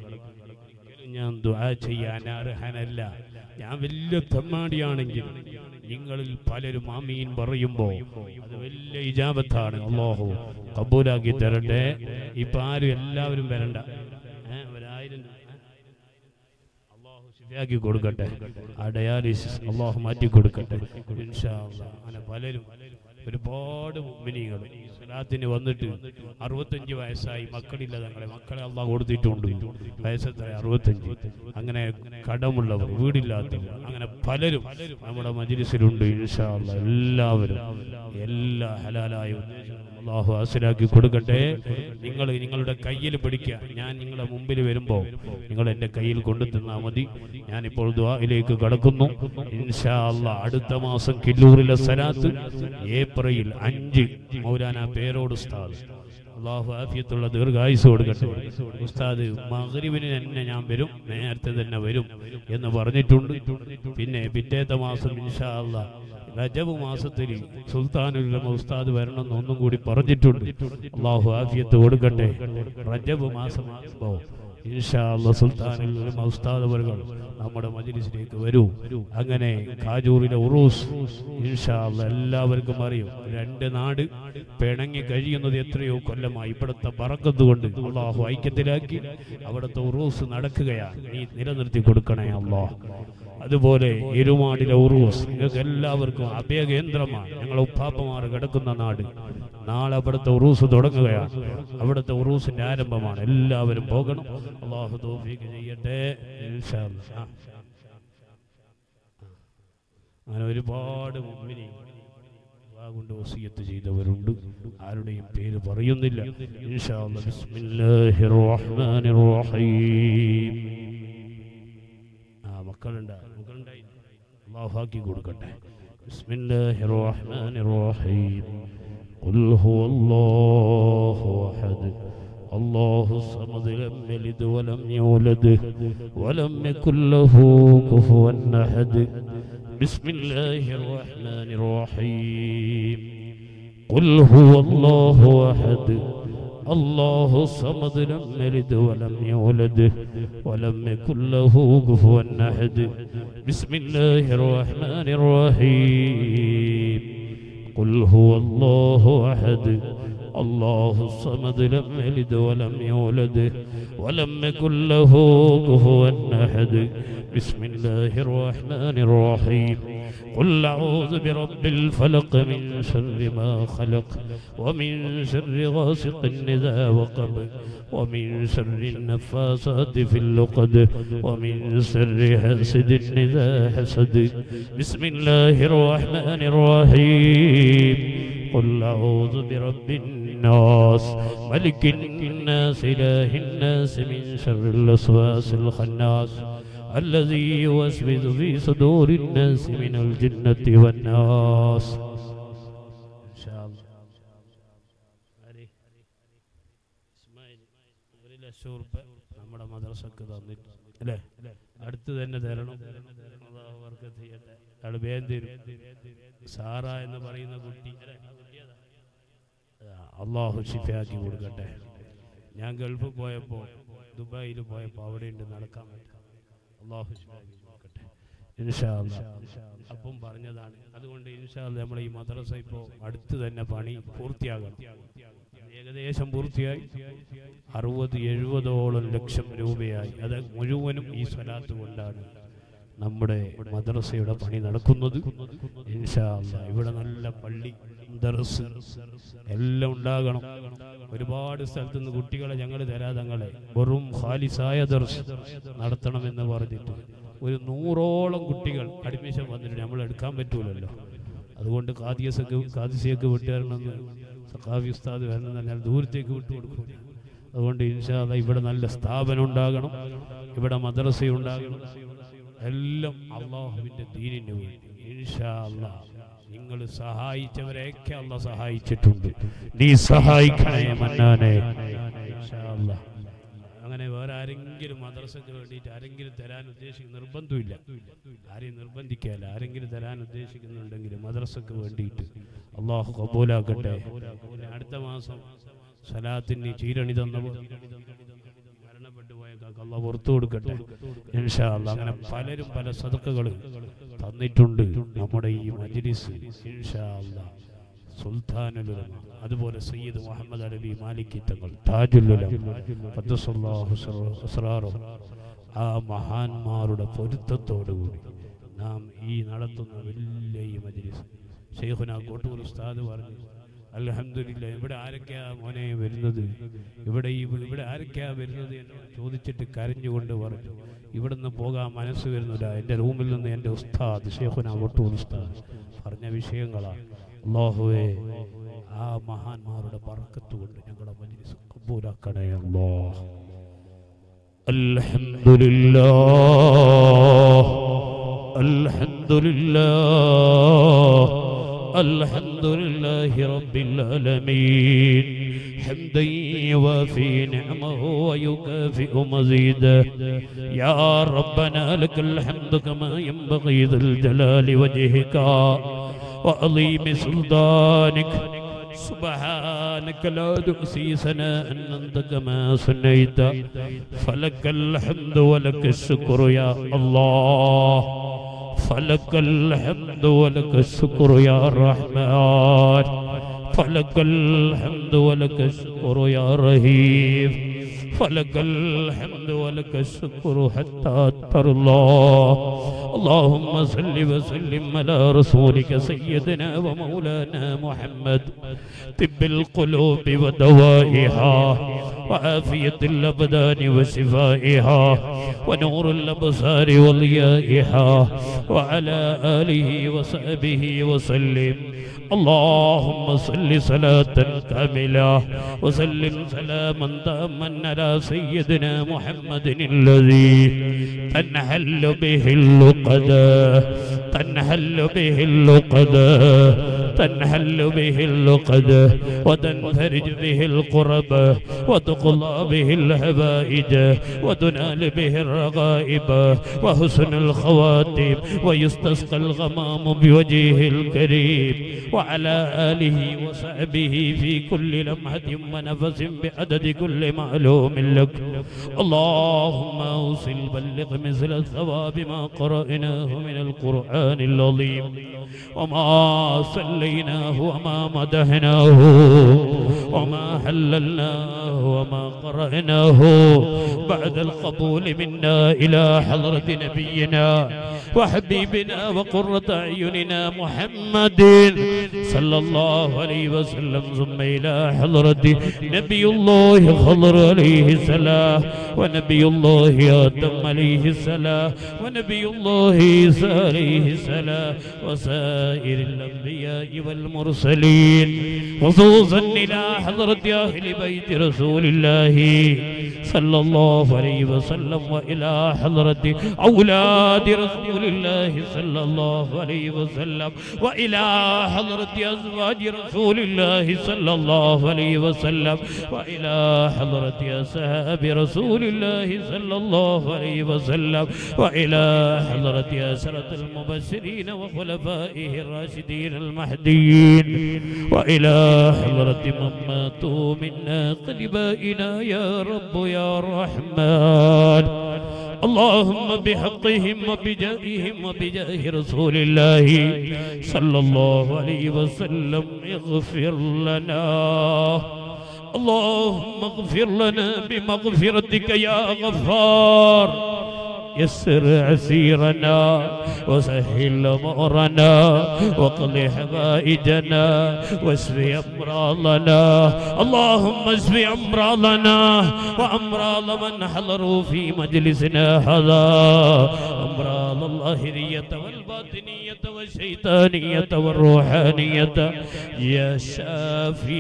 S1: ഞാൻ ദുആ ചെയ്യാൻ അർഹനല്ല ഞാൻ വലിയ തെമ്മാടിയാണെങ്കിൽ നിങ്ങളിൽ പലരും ആമീൻ പറയുമ്പോ അത് വലിയ ഇജാബത്താണ് അള്ളാഹു കബൂലാക്കി തരട്ടെ ഇപ്പൊ ആരും എല്ലാവരും വരണ്ട ഏ, ഒരായിരം ഏ? അള്ളാഹു ശിഫയാക്കി കൊടുക്കട്ടെ ആ ഡയാലിസിസ് അള്ളാഹു മാറ്റി കൊടുക്കട്ടെ ഇൻഷാ അല്ലാ. അങ്ങനെ പലരും ഒരുപാട് മുഅ്മിനീങ്ങൾ ഈ സ്വലാത്തിന് വന്നിട്ട് അറുപത്തഞ്ച് വയസ്സായി മക്കളില്ല തങ്ങളെ മക്കളെ അള്ളാഹ് കൊടുത്തിട്ടുണ്ട് വയസ്സെത്ര അറുപത്തഞ്ച് അങ്ങനെ കടമുള്ളവർ വീടില്ലാത്തവർ അങ്ങനെ പലരും നമ്മുടെ മജിലിസിലുണ്ട് ഇൻഷാ അല്ലാ. എല്ലാവരും എല്ലാ ഹലാലായ ഉദ്ദേശങ്ങളും അള്ളാഹു ഹാസിലാക്കി കൊടുക്കട്ടെ നിങ്ങൾ നിങ്ങളുടെ കയ്യിൽ പിടിക്കുക ഞാൻ നിങ്ങളുടെ മുമ്പിൽ വരുമ്പോൾ നിങ്ങൾ എൻ്റെ കയ്യിൽ കൊണ്ടു തന്നാൽ മതി ഞാനിപ്പോൾ ദ്വായിലേക്ക് കടക്കുന്നു ഇൻഷാ അല്ലാ അടുത്ത മാസം കില്ലൂരിലെ സലാത്ത് ഏപ്രിൽ അഞ്ച് മൗലാന പേരോട് ഉസ്താദ് അള്ളാഹു ആഫിയത്തുള്ള ദീർഘായുസ് കൊടുക്കട്ടെ ഉസ്താദ് മഗ്രിബിന് തന്നെ ഞാൻ വരും നേരത്തെ തന്നെ വരും എന്ന് പറഞ്ഞിട്ടുണ്ട് പിന്നെ പിറ്റേത്തെ മാസം ഇൻഷാ അല്ലാ റജബ് മാസത്തിൽ സുൽത്താനുൽ ഉസ്താദ് വരണമെന്ന് ഒന്നും കൂടി പറഞ്ഞിട്ടുണ്ട് അള്ളാഹു ആഫിയത്ത് കൊടുക്കട്ടെ റജബ് മാസമാകുമ്പോ ഇൻഷാല്ല സുൽത്താനിൽ ഉലമ ഉസ്താദ് അവറുകൾ നമ്മുടെ മജ്ലിസിലേക്ക് വരൂ അങ്ങനെ കാജൂറിലെ ഉറൂസ് ഇൻഷാല്ല എല്ലാവർക്കും അറിയും രണ്ട് നാട് പിണങ്ങി കഴിയുന്നത് എത്രയോ കൊല്ലമായി ഇവിടുത്തെ ബറക്കത്ത് കൊണ്ട് അള്ളാഹു ഐക്യത്തിലാക്കി അവിടുത്തെ ഉറൂസ് നടക്കുകയാണ് നീ നിലനിർത്തി കൊടുക്കണേ അള്ളാഹ് അതുപോലെ എരുമാടിലെ ഉറൂസ് നിങ്ങൾക്ക് എല്ലാവർക്കും അഭയകേന്ദ്രമാണ് ഞങ്ങളെ ഉപ്പാപ്പമാർ കിടക്കുന്ന നാട് നാളെ അവിടുത്തെ ഉറൂസ് തുടങ്ങുകയാണ് അവിടുത്തെ ഉറൂസിന്റെ ആരംഭമാണ് എല്ലാവരും പോകണം അള്ളാഹു തോഫീക്ക് ചെയ്യട്ടെ ഇൻഷാ അല്ലാ. ആ. അങ്ങനെ ഒരുപാട് മുമ്പിനി കൊണ്ട് വസിയത്ത് ചെയ്തവരുണ്ട് ആരുടെയും പേര് പറയുന്നില്ല ഇൻഷാ അല്ലാ. ബിസ്മില്ലാഹിർ റഹ്മാനിർ റഹീം ആ മക്കളുണ്ട് മക്കളുണ്ടായി അള്ളാഹു ആക്കി കൊടുക്കട്ടെ ബിസ്മില്ലാഹിർ റഹ്മാനിർ റഹീം قل هو الله أحد الله الصمد لم يلد ولم يولد ولم يكن له كفوا أحد بسم الله الرحمن الرحيم قل هو الله أحد الله الصمد لم يلد ولم يولد ولم يكن له كفوا أحد بسم الله الرحمن الرحيم قل هو الله أحد الله الصمد لم يلد ولم يولد ولم يكن له كفوا أحد بسم الله الرحمن الرحيم قل أعوذ برب الفلق من شر ما خلق ومن شر غاسق إذا وقب ومن شر النفاثات في اللقد ومن شر حاسد إذا حسد بسم الله الرحمن الرحيم قل أعوذ برب الناس ملك الناس إله الناس من شر الوسواس الخناس الذي يوسوس في صدور الناس من الجنة والناس إن شاء الله علي. ഇസ്മായിൽ ഒരു ലക്ഷം ഉറുപ്പ നമ്മുടെ മദ്രസക്ക് തന്നിട്ട് അല്ലേ അടുത്ത് തന്നെ തരണം അല്ലാഹു ബർക്കത്ത് ചെയ്യട്ടെ അയാൾ വേഗം തരും സാറ എന്ന് പറയുന്ന കുട്ടി അല്ലേ? ആ കുട്ടി ഏതാ? ആ, അള്ളാഹു ഷിഫയാക്കി കൊടുക്കട്ടെ ഞാൻ ഗൾഫിൽ പോയപ്പോൾ ദുബായിൽ പോയപ്പോൾ അവിടെ ഉണ്ട് നടക്കാൻ പറ്റും അള്ളാഹു ഷിഫയാക്കി കൊടുക്കട്ടെ ഇൻഷാ അല്ലാ. അപ്പം പറഞ്ഞതാണ് അതുകൊണ്ട് ഇൻഷാ അല്ലാ നമ്മളെ ഈ മദ്രസ ഇപ്പോൾ അടുത്ത് തന്നെ പണി പൂർത്തിയാകണം ഏകദേശം പൂർത്തിയായി അറുപത് എഴുപതോളം ലക്ഷം രൂപയായി അത് മുഴുവനും ഈ സ്വലാത്ത് കൊണ്ടാണ് നമ്മുടെ മദ്രസയുടെ പണി നടക്കുന്നത് ഇൻഷാ അല്ലാ. ഇവിടെ നല്ല പള്ളി ദർസ് എല്ലാം ഉണ്ടാകണം ഒരുപാട് സ്ഥലത്ത് നിന്ന് കുട്ടികളെ ഞങ്ങൾ തരാതങ്ങളെ വെറും ഖാലിസായ ദർസ് നടത്തണമെന്ന് പറഞ്ഞിട്ട് ഒരു നൂറോളം കുട്ടികൾ അഡ്മിഷൻ വന്നിട്ട് നമ്മൾ എടുക്കാൻ പറ്റൂലല്ലോ അതുകൊണ്ട് കാദിയസക്ക് കാദിസിയൊക്കെ വിട്ടുതരണമെന്ന് സഖാഫി ഉസ്താദ് വരണം എന്നാൽ ദൂരത്തേക്ക് വിട്ടു കൊടുക്കും അതുകൊണ്ട് ഇൻഷാല്ല ഇവിടെ നല്ല സ്ഥാപനം ഉണ്ടാകണം ഇവിടെ മദ്രസ ഉണ്ടാകണം എല്ലാം അള്ളാഹുവിൻ്റെ ദീനിന് വേണ്ടി ഇൻഷാ അല്ലാ നിങ്ങൾ സഹായിച്ചവരെയൊക്കെ അല്ല സഹായിച്ചിട്ടുണ്ട് നീ സഹായിക്കണേ മന്നാനെ ഇൻഷാ അല്ലാ. അങ്ങനെ വേറെ ആരെങ്കിലും മദ്രസയ്ക്ക് വേണ്ടിയിട്ട് ആരെങ്കിലും തരാൻ ഉദ്ദേശിക്കുന്ന നിർബന്ധമില്ല ആരെയും നിർബന്ധിക്കാല്ല ആരെങ്കിലും തരാൻ ഉദ്ദേശിക്കുന്നുണ്ടെങ്കിൽ മദ്രസയ്ക്ക് വേണ്ടിയിട്ട് അള്ളാഹു കബൂലാക്കട്ടെ പിന്നെ അടുത്ത മാസം സലാത്തിന് ചീരണി തന്നപ്പോൾ മരണപ്പെട്ടു പോയ കാക്ക അള്ളാഹ് പുറത്തു കൊടുക്കട്ടെ ഇൻഷാ അല്ലാ. അങ്ങനെ പലരും പല സദക്കകൾ തന്നിട്ടുണ്ട് നമ്മുടെ ഈ മജ്ലിസ് ഇൻഷാ അല്ലാ. സുൽത്താനുലുലമ അതുപോലെ സയ്യിദ് മുഹമ്മദ് അലവി മാലിക്കി തങ്ങൾ താജുല്ലുലം ഖദ്ദസല്ലാഹു സറ- അസ്റാറും ആ മഹാന്മാരുടെ പൊരുത്തത്തോടുകൂടി നാം ഈ നടത്തുന്ന വലിയ ഈ മജ്ലിസ് ഷെയ്ഖുന കോട്ടൂർ ഉസ്താദ് പറഞ്ഞു അൽഹംദുലില്ലാ ഇവിടെ ആരൊക്കെയാ മോനെ വരുന്നത് ഇവിടെ ഈ ഇവിടെ ആരൊക്കെയാ വരുന്നത് എന്ന് ചോദിച്ചിട്ട് കരഞ്ഞുകൊണ്ട് പറഞ്ഞു ഇവിടുന്ന് പോകാൻ മനസ്സ് വരുന്നില്ല എൻ്റെ റൂമിൽ നിന്ന് എൻ്റെ ഉസ്താദ് ഷെയ്ഖുന കോട്ടൂർ ഉസ്താദ് പറഞ്ഞ വിഷയങ്ങളാണ് അള്ളാഹുവേ ആ മഹാന്മാരുടെ ബർക്കത്ത് കൊണ്ട് ഞങ്ങളുടെ മജ്ലിസ് കബൂലാക്കണേ അല്ലാഹ് الحمد لله الحمد لله الحمد لله رب العالمين حمدا يوافي نعمه ويكافئ مزيده يا ربنا لك الحمد كما ينبغي ذا الجلال وجهك وعظيم سلطانك سبحانك لا تحصي ثناء أنت كما صنيت فلك الحمد ولك الشكر يا الله فلك الحمد ولك الشكر يا رحمن فلك الحمد ولك الشكر يا رهيب فلك الحمد ولك الشكر حتى ترضى اللهم صل وسلم على رسولك سيدنا ومولانا محمد طب القلوب ودوائها وعافية الأبدان وشفائها ونور الأبصار وضيائها وعلى آله وصحبه وسلم اللهم صل صلاة كاملة وسلم سلاما تاما على سيدنا محمد الذي تنحل به اللقد تنحل به اللقد تنحل به اللقد وتنفرج به القرب وتقضى به الحبائج وتنال به الرغائب وحسن الخواتم ويستسقى الغمام بوجهه الكريم وعلى آله وصحبه في كل لمحة ونفس بعدد كل معلوم لك اللهم أوصل بلغ مثل الثواب ما قرأناه من القرآن العظيم وما صليناه وما مدحناه وما حللناه وما قرأناه بعد القبول منا إلى حضرة نبينا وحبيبنا وقرة أعيننا محمد صلى الله عليه وسلم ثم إلى حضرة نبي الله خضر عليه السلام ونبي الله آدم عليه السلام ونبي الله عيسى عليه السلام وسائر الأنبياء والمرسلين خصوصا إلى حضرة أهل بيت رسول الله صلى الله عليه وسلم وإلى حضرة أولاد رسول الله صلى الله عليه وسلم وإلى حضرة أزواج رسول الله صلى الله عليه وسلم وإلى حضرة أصحاب رسول الله صلى الله عليه وسلم وإلى حضرة أسرة المبشرين وخلفائه الراشدين المهديين وإلى حضرة من ماتوا منا قربائنا يا رب يا رحمن اللهم بحقهم وبجاههم وبجاه رسول الله صلى الله عليه وسلم اغفر لنا اللهم اغفر لنا بمغفرتك يا غفار يسر عسيرنا وسهل امورنا واقض حوائجنا واشف امراضنا اللهم اشف امراضنا وامراض من حضروا في مجلسنا هذا امراض الظاهريه والباطنيه والشيطانيه والروحانيه يا شافي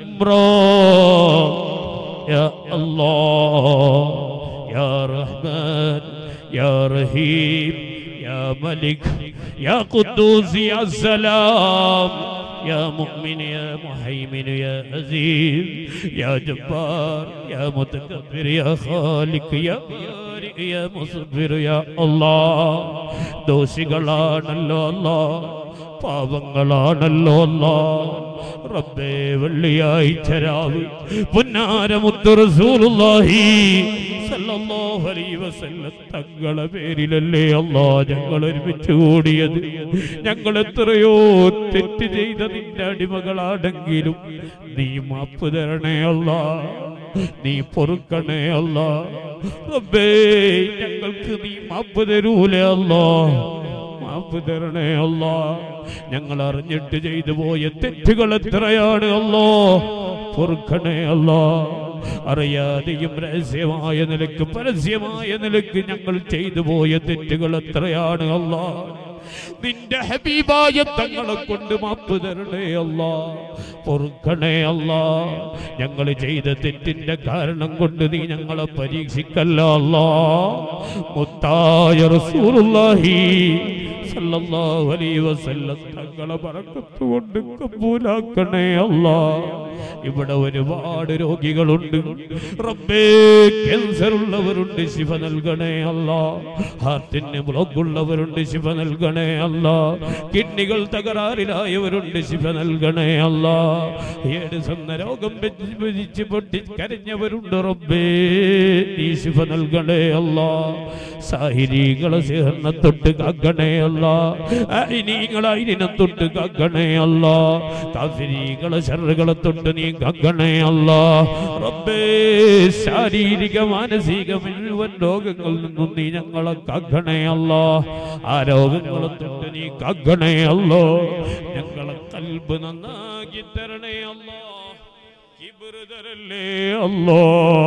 S1: الامراض يا الله يا رحمن يا رحيم يا ملك يا قدوس يا سلام يا مؤمن يا محيمن يا عزيز يا جبار يا متكبر يا خالق يا بارئ يا مصبر يا الله ദോഷികളാണല്ലോ അല്ലാ പാപങ്ങളാണല്ലോ അല്ലാ റബ്ബേ വെള്ളിയാഴ്ച രാവ് പുന്നാരമുത്ത് റസൂലുള്ളാഹി സല്ലല്ലാഹു അലൈഹി വസല്ലം തങ്ങളെ പേരിലല്ലേ അല്ലാ ഞങ്ങൾ ഒരുമിച്ച് കൂടിയത് ഞങ്ങൾ എത്രയോ തെറ്റ് ചെയ്ത നിന്റെ അടിമകളാണെങ്കിലും നീ മാപ്പ് തരണേ അല്ലാ നീ പൊറുക്കണേ അല്ലാ റബ്ബേ ഞങ്ങൾക്ക് നീ മാപ്പ് തരൂലേ അല്ലാ മാപ്പ് തരണേ അല്ലാ ഞങ്ങൾ അറിഞ്ഞിട്ട് ചെയ്തു പോയ തെറ്റുകൾ എത്രയാണ് അല്ലോ പൊറുക്കണേ അല്ലാ അറിയാതെയും രഹസ്യമായ നിലക്ക് പരസ്യമായ നിലക്ക് ഞങ്ങൾ ചെയ്തു പോയ തെറ്റുകൾ എത്രയാണ് അല്ലാ നിന്റെ ഹബീബായ തങ്ങളെ കൊണ്ട് മാപ്പ് തരണേ അല്ല പൊറുക്കണേ അല്ല ഞങ്ങൾ ചെയ്ത തെറ്റിന്റെ കാരണം കൊണ്ട് നീ ഞങ്ങളെ പരീക്ഷിക്കല്ല അല്ല മുത്തായ റസൂലുള്ളാഹി സല്ലല്ലാഹു അലൈഹി വസല്ലം തങ്ങളെ ബറക്കത്ത് കൊണ്ട് കബൂലാക്കണേ അല്ലാ ഇവിടെ ഒരുപാട് രോഗികളുണ്ട് റബ്ബേ ക്യാൻസർ ഉള്ളവരുണ്ട് ശിവ നൽകണേ അല്ലാ ഹാർട്ടിന് ബ്ലോക്ക് ഉള്ളവരുണ്ട് ശിവ നൽകണേ അല്ലാ കിഡ്നികൾ തകരാറിലായവരുണ്ട് ശിവ നൽകണേ അല്ലാ ഏഡ്സ് എന്ന രോഗം ഭജിച്ച് പൊട്ടി കരഞ്ഞവരുണ്ട് റബ്ബേ നീ ശിവ നൽകണേ അല്ലാ സാഹിരികളെ സിഹറിനെ തൊട്ട് കാക്കണേ അല്ല അയിനീകളെ അയിനെ തൊട്ട് കാക്കണേ അല്ല കാഫിരീകളെ ശറുകളെ തൊട്ട് നീ കാക്കണേ അല്ല റബ്ബേ ശാരീരിക മാനസിക മുഴുവൻ രോഗങ്ങളിൽ നിന്നും നീ ഞങ്ങളെ കാക്കണേ അല്ല ആ രോഗങ്ങളെ തൊട്ട് നീ കാക്കണേ അല്ലോ ഞങ്ങളെ കൽബ് നന്നാക്കി തരണേ അല്ലോ കിബിറ് തരല്ലേ അല്ലോ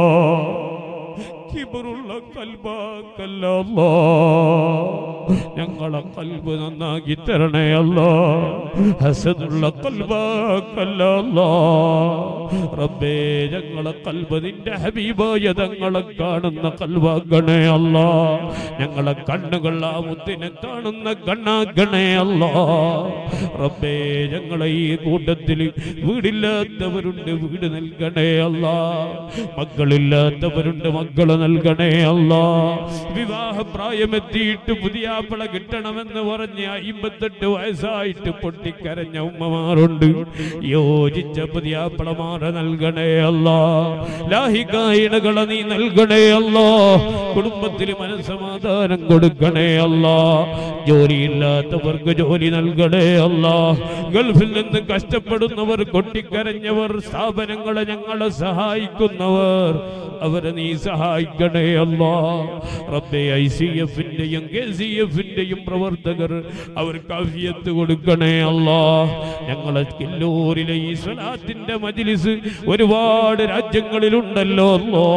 S1: കിബറുള്ള കൽബാക്കല്ലോ ഞങ്ങളെ കൽബ് നന്നാക്കി തരണേ അല്ലോ ഹസനുള്ള കൽബാക്കല്ലോ റബ്ബേ ഞങ്ങളെ കൽബ് നിന്റെ ഹബീബായ തങ്ങളെ കാണുന്ന കൽവാക്കണേ അല്ലോ ഞങ്ങളെ കണ്ണുകൾ ആ മുത്തിനെ കാണുന്ന കണ്ണാക്കണേ അല്ലോ റബ്ബേ ഞങ്ങളെ ഈ കൂട്ടത്തിൽ വീടില്ലാത്തവരുണ്ട് വീട് നൽകണേ അല്ല മക്കളില്ലാത്തവരുണ്ട് മക്കള് നൽകണേ അല്ല വിവാഹ പ്രായമെത്തിയിട്ട് പുതിയ ആപ്പിള കിട്ടണമെന്ന് പറഞ്ഞ് അമ്പത്തെട്ട് വയസ്സായിട്ട് പൊട്ടിക്കരഞ്ഞ ഉമ്മമാരുണ്ട് യോജിച്ച പുതിയ ആപ്പിളമാറ നൽകണേ അല്ല ലാഹികായിണകളെ നീ നൽകണേ അല്ല കുടുംബത്തിൽ മനസ്സമാധാനം കൊടുക്കണേ അല്ല ജോലിയില്ലാത്തവർക്ക് ജോലി നൽകണേ അല്ല ഗൾഫിൽ നിന്ന് കഷ്ടപ്പെടുന്നവർ കൊട്ടിക്കരഞ്ഞവർ സ്ഥാപനങ്ങളെ ഞങ്ങളെ സഹായിക്കുന്നവർ അവരെ നീ സഹായിക്കണേ അല്ല റബ്ബെ ഐ സി എഫിന്റെയും കെ സി എഫിന്റെയും പ്രവർത്തകർ അവർക്ക് അഫിയത്ത് കൊടുക്കണേ അല്ല ഞങ്ങളെ കില്ലൂരിലെ ഈ സ്വലാത്തിന്റെ മജിലിസ് ഒരുപാട് രാജ്യങ്ങളിലുണ്ടല്ലോ അല്ലോ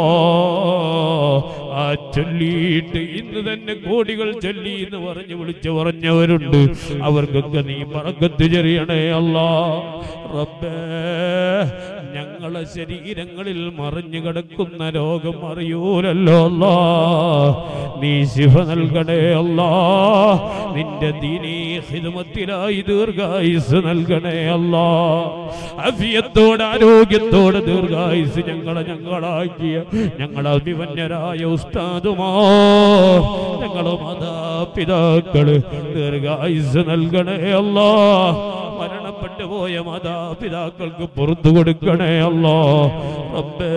S1: ആ ചൊല്ലിയിട്ട് ഇന്ന് തന്നെ കോടികൾ ചൊല്ലി എന്ന് പറഞ്ഞ് വിളിച്ചു പറഞ്ഞവരുണ്ട് അവർക്കൊക്കെ നീ പറക്കത്ത് ചെറിയണേ അല്ല റബ്ബേ ഞങ്ങളെ ശരീരങ്ങളിൽ മറിഞ്ഞു കിടക്കുന്ന രോഗം അറിയൂലല്ലോ അല്ലാ നീ ശിവ നൽകണേ അല്ലാ നിന്റെ ദീനീ ഹിതമത്തിലായി ദീർഘായുസ് നൽകണേ അല്ലാ അഫിയത്തോടെ ആരോഗ്യത്തോടെ ദീർഘായുസ് ഞങ്ങളെ ഞങ്ങളാക്കിയ ഞങ്ങളെ അഭിമന്യരായ ഉസ്താദുമാ ഞങ്ങളെ മാതാപിതാക്കള് ദീർഘായുസ് നൽകണേ അല്ലാ മരണപ്പെട്ടു പോയ മാതാപിതാക്കൾക്ക് പുറത്തു കൊടുക്കണേ അല്ലോ റബ്ബേ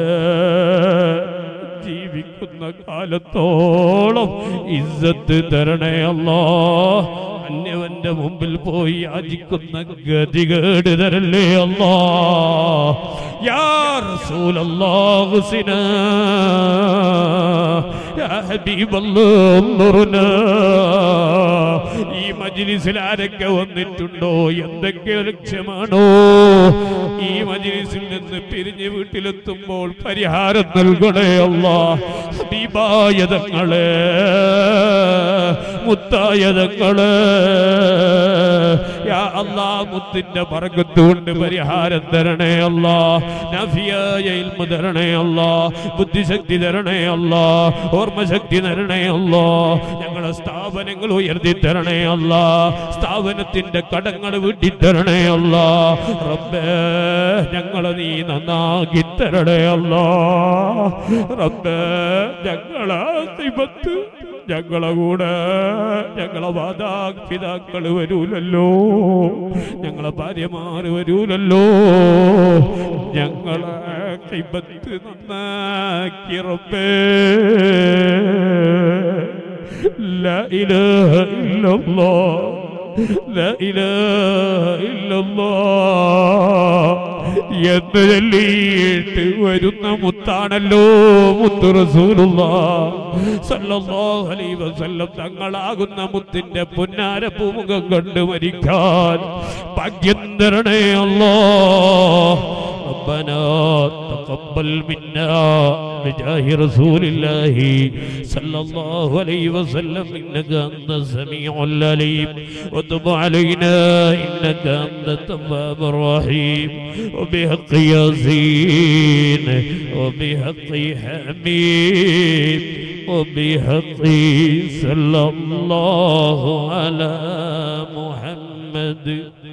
S1: ജീവിക്കുന്ന കാലത്തോളം ഇസ്സത്ത് തരണേ അല്ലോ അന്യവന്റെ മുമ്പിൽ പോയി യാചിക്കുന്ന ഗതികേട് തരല്ലേ അല്ലോ യാ റസൂലല്ലാഹു സിനാ യാ ഹബീബല്ലാഹ് ഉൻറുനാ ഈ മജ്ലിസിൽ ആരൊക്കെ വന്നിട്ടുണ്ടോ എന്തൊക്കെ ലക്ഷ്യമാണോ ഈ മജ്ലിസിൽ നിന്ന് പിരിഞ്ഞ് വീട്ടിലെത്തുമ്പോൾ പരിഹാരം നൽകണേ അല്ല ഹബീബായതങ്ങളെ മുത്തായതങ്ങളെ യാ അല്ലാ മുത്തിന്റെ പറക്കത്തുകൊണ്ട് പരിഹാരം തരണേ അല്ല നഫിയായ ഇൽമ തരണേ അല്ല ബുദ്ധിശക്തി തരണേ അല്ല ഓർമ്മശക്തി തരണേ അല്ല ഞങ്ങളെ സ്ഥാപനങ്ങൾ ഉയർത്തി തരണേ അല്ല സ്ഥാപനത്തിന്റെ കടങ്ങൾ വീട്ടി തരണേ അല്ല റബ്ബേ ഞങ്ങളെ നീ നന്നാക്കി തരണേ അല്ല റബ്ബേ ഞങ്ങളെ സിബത്ത് ഞങ്ങളെ കൂടെ ഞങ്ങളെ മാതാപിതാക്കൾ വരൂലല്ലോ ഞങ്ങളെ ഭാര്യമാർ വരൂലല്ലോ ഞങ്ങളെ സിബത്ത് നന്നാക്കി റബ്ബേ لا إله إلا الله لا إله إلا الله എന്ന് ചൊല്ലിയിട്ട് വരുന്ന മുത്താണല്ലോ മുത്തു റസൂലുള്ള സല്ലല്ലാഹു അലൈഹി വസല്ലം തങ്ങളാകുന്ന മുത്തിന്റെ പുന്നാര പൂമുഖം കണ്ട് മരിക്കാൻ ഭാഗ്യം തരണേ അല്ലോ ربنا تقبل منا بجاه رسول الله صلى الله عليه وسلم إنك أنت السميع العليم وتب علينا إنك أنت التواب الرحيم وبحق ياسين وبحق حميد وبحق صلى الله على محمد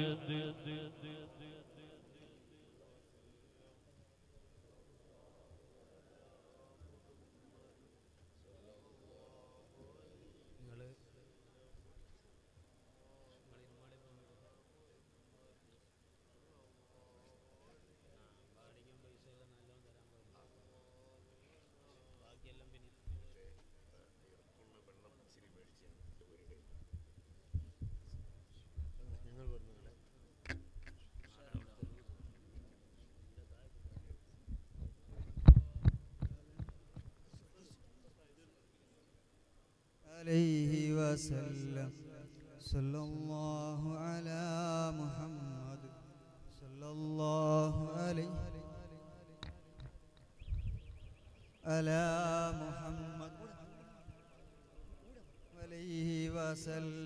S2: عليه وسلم صلى الله على محمد صلى الله عليه على محمد عليه وسلم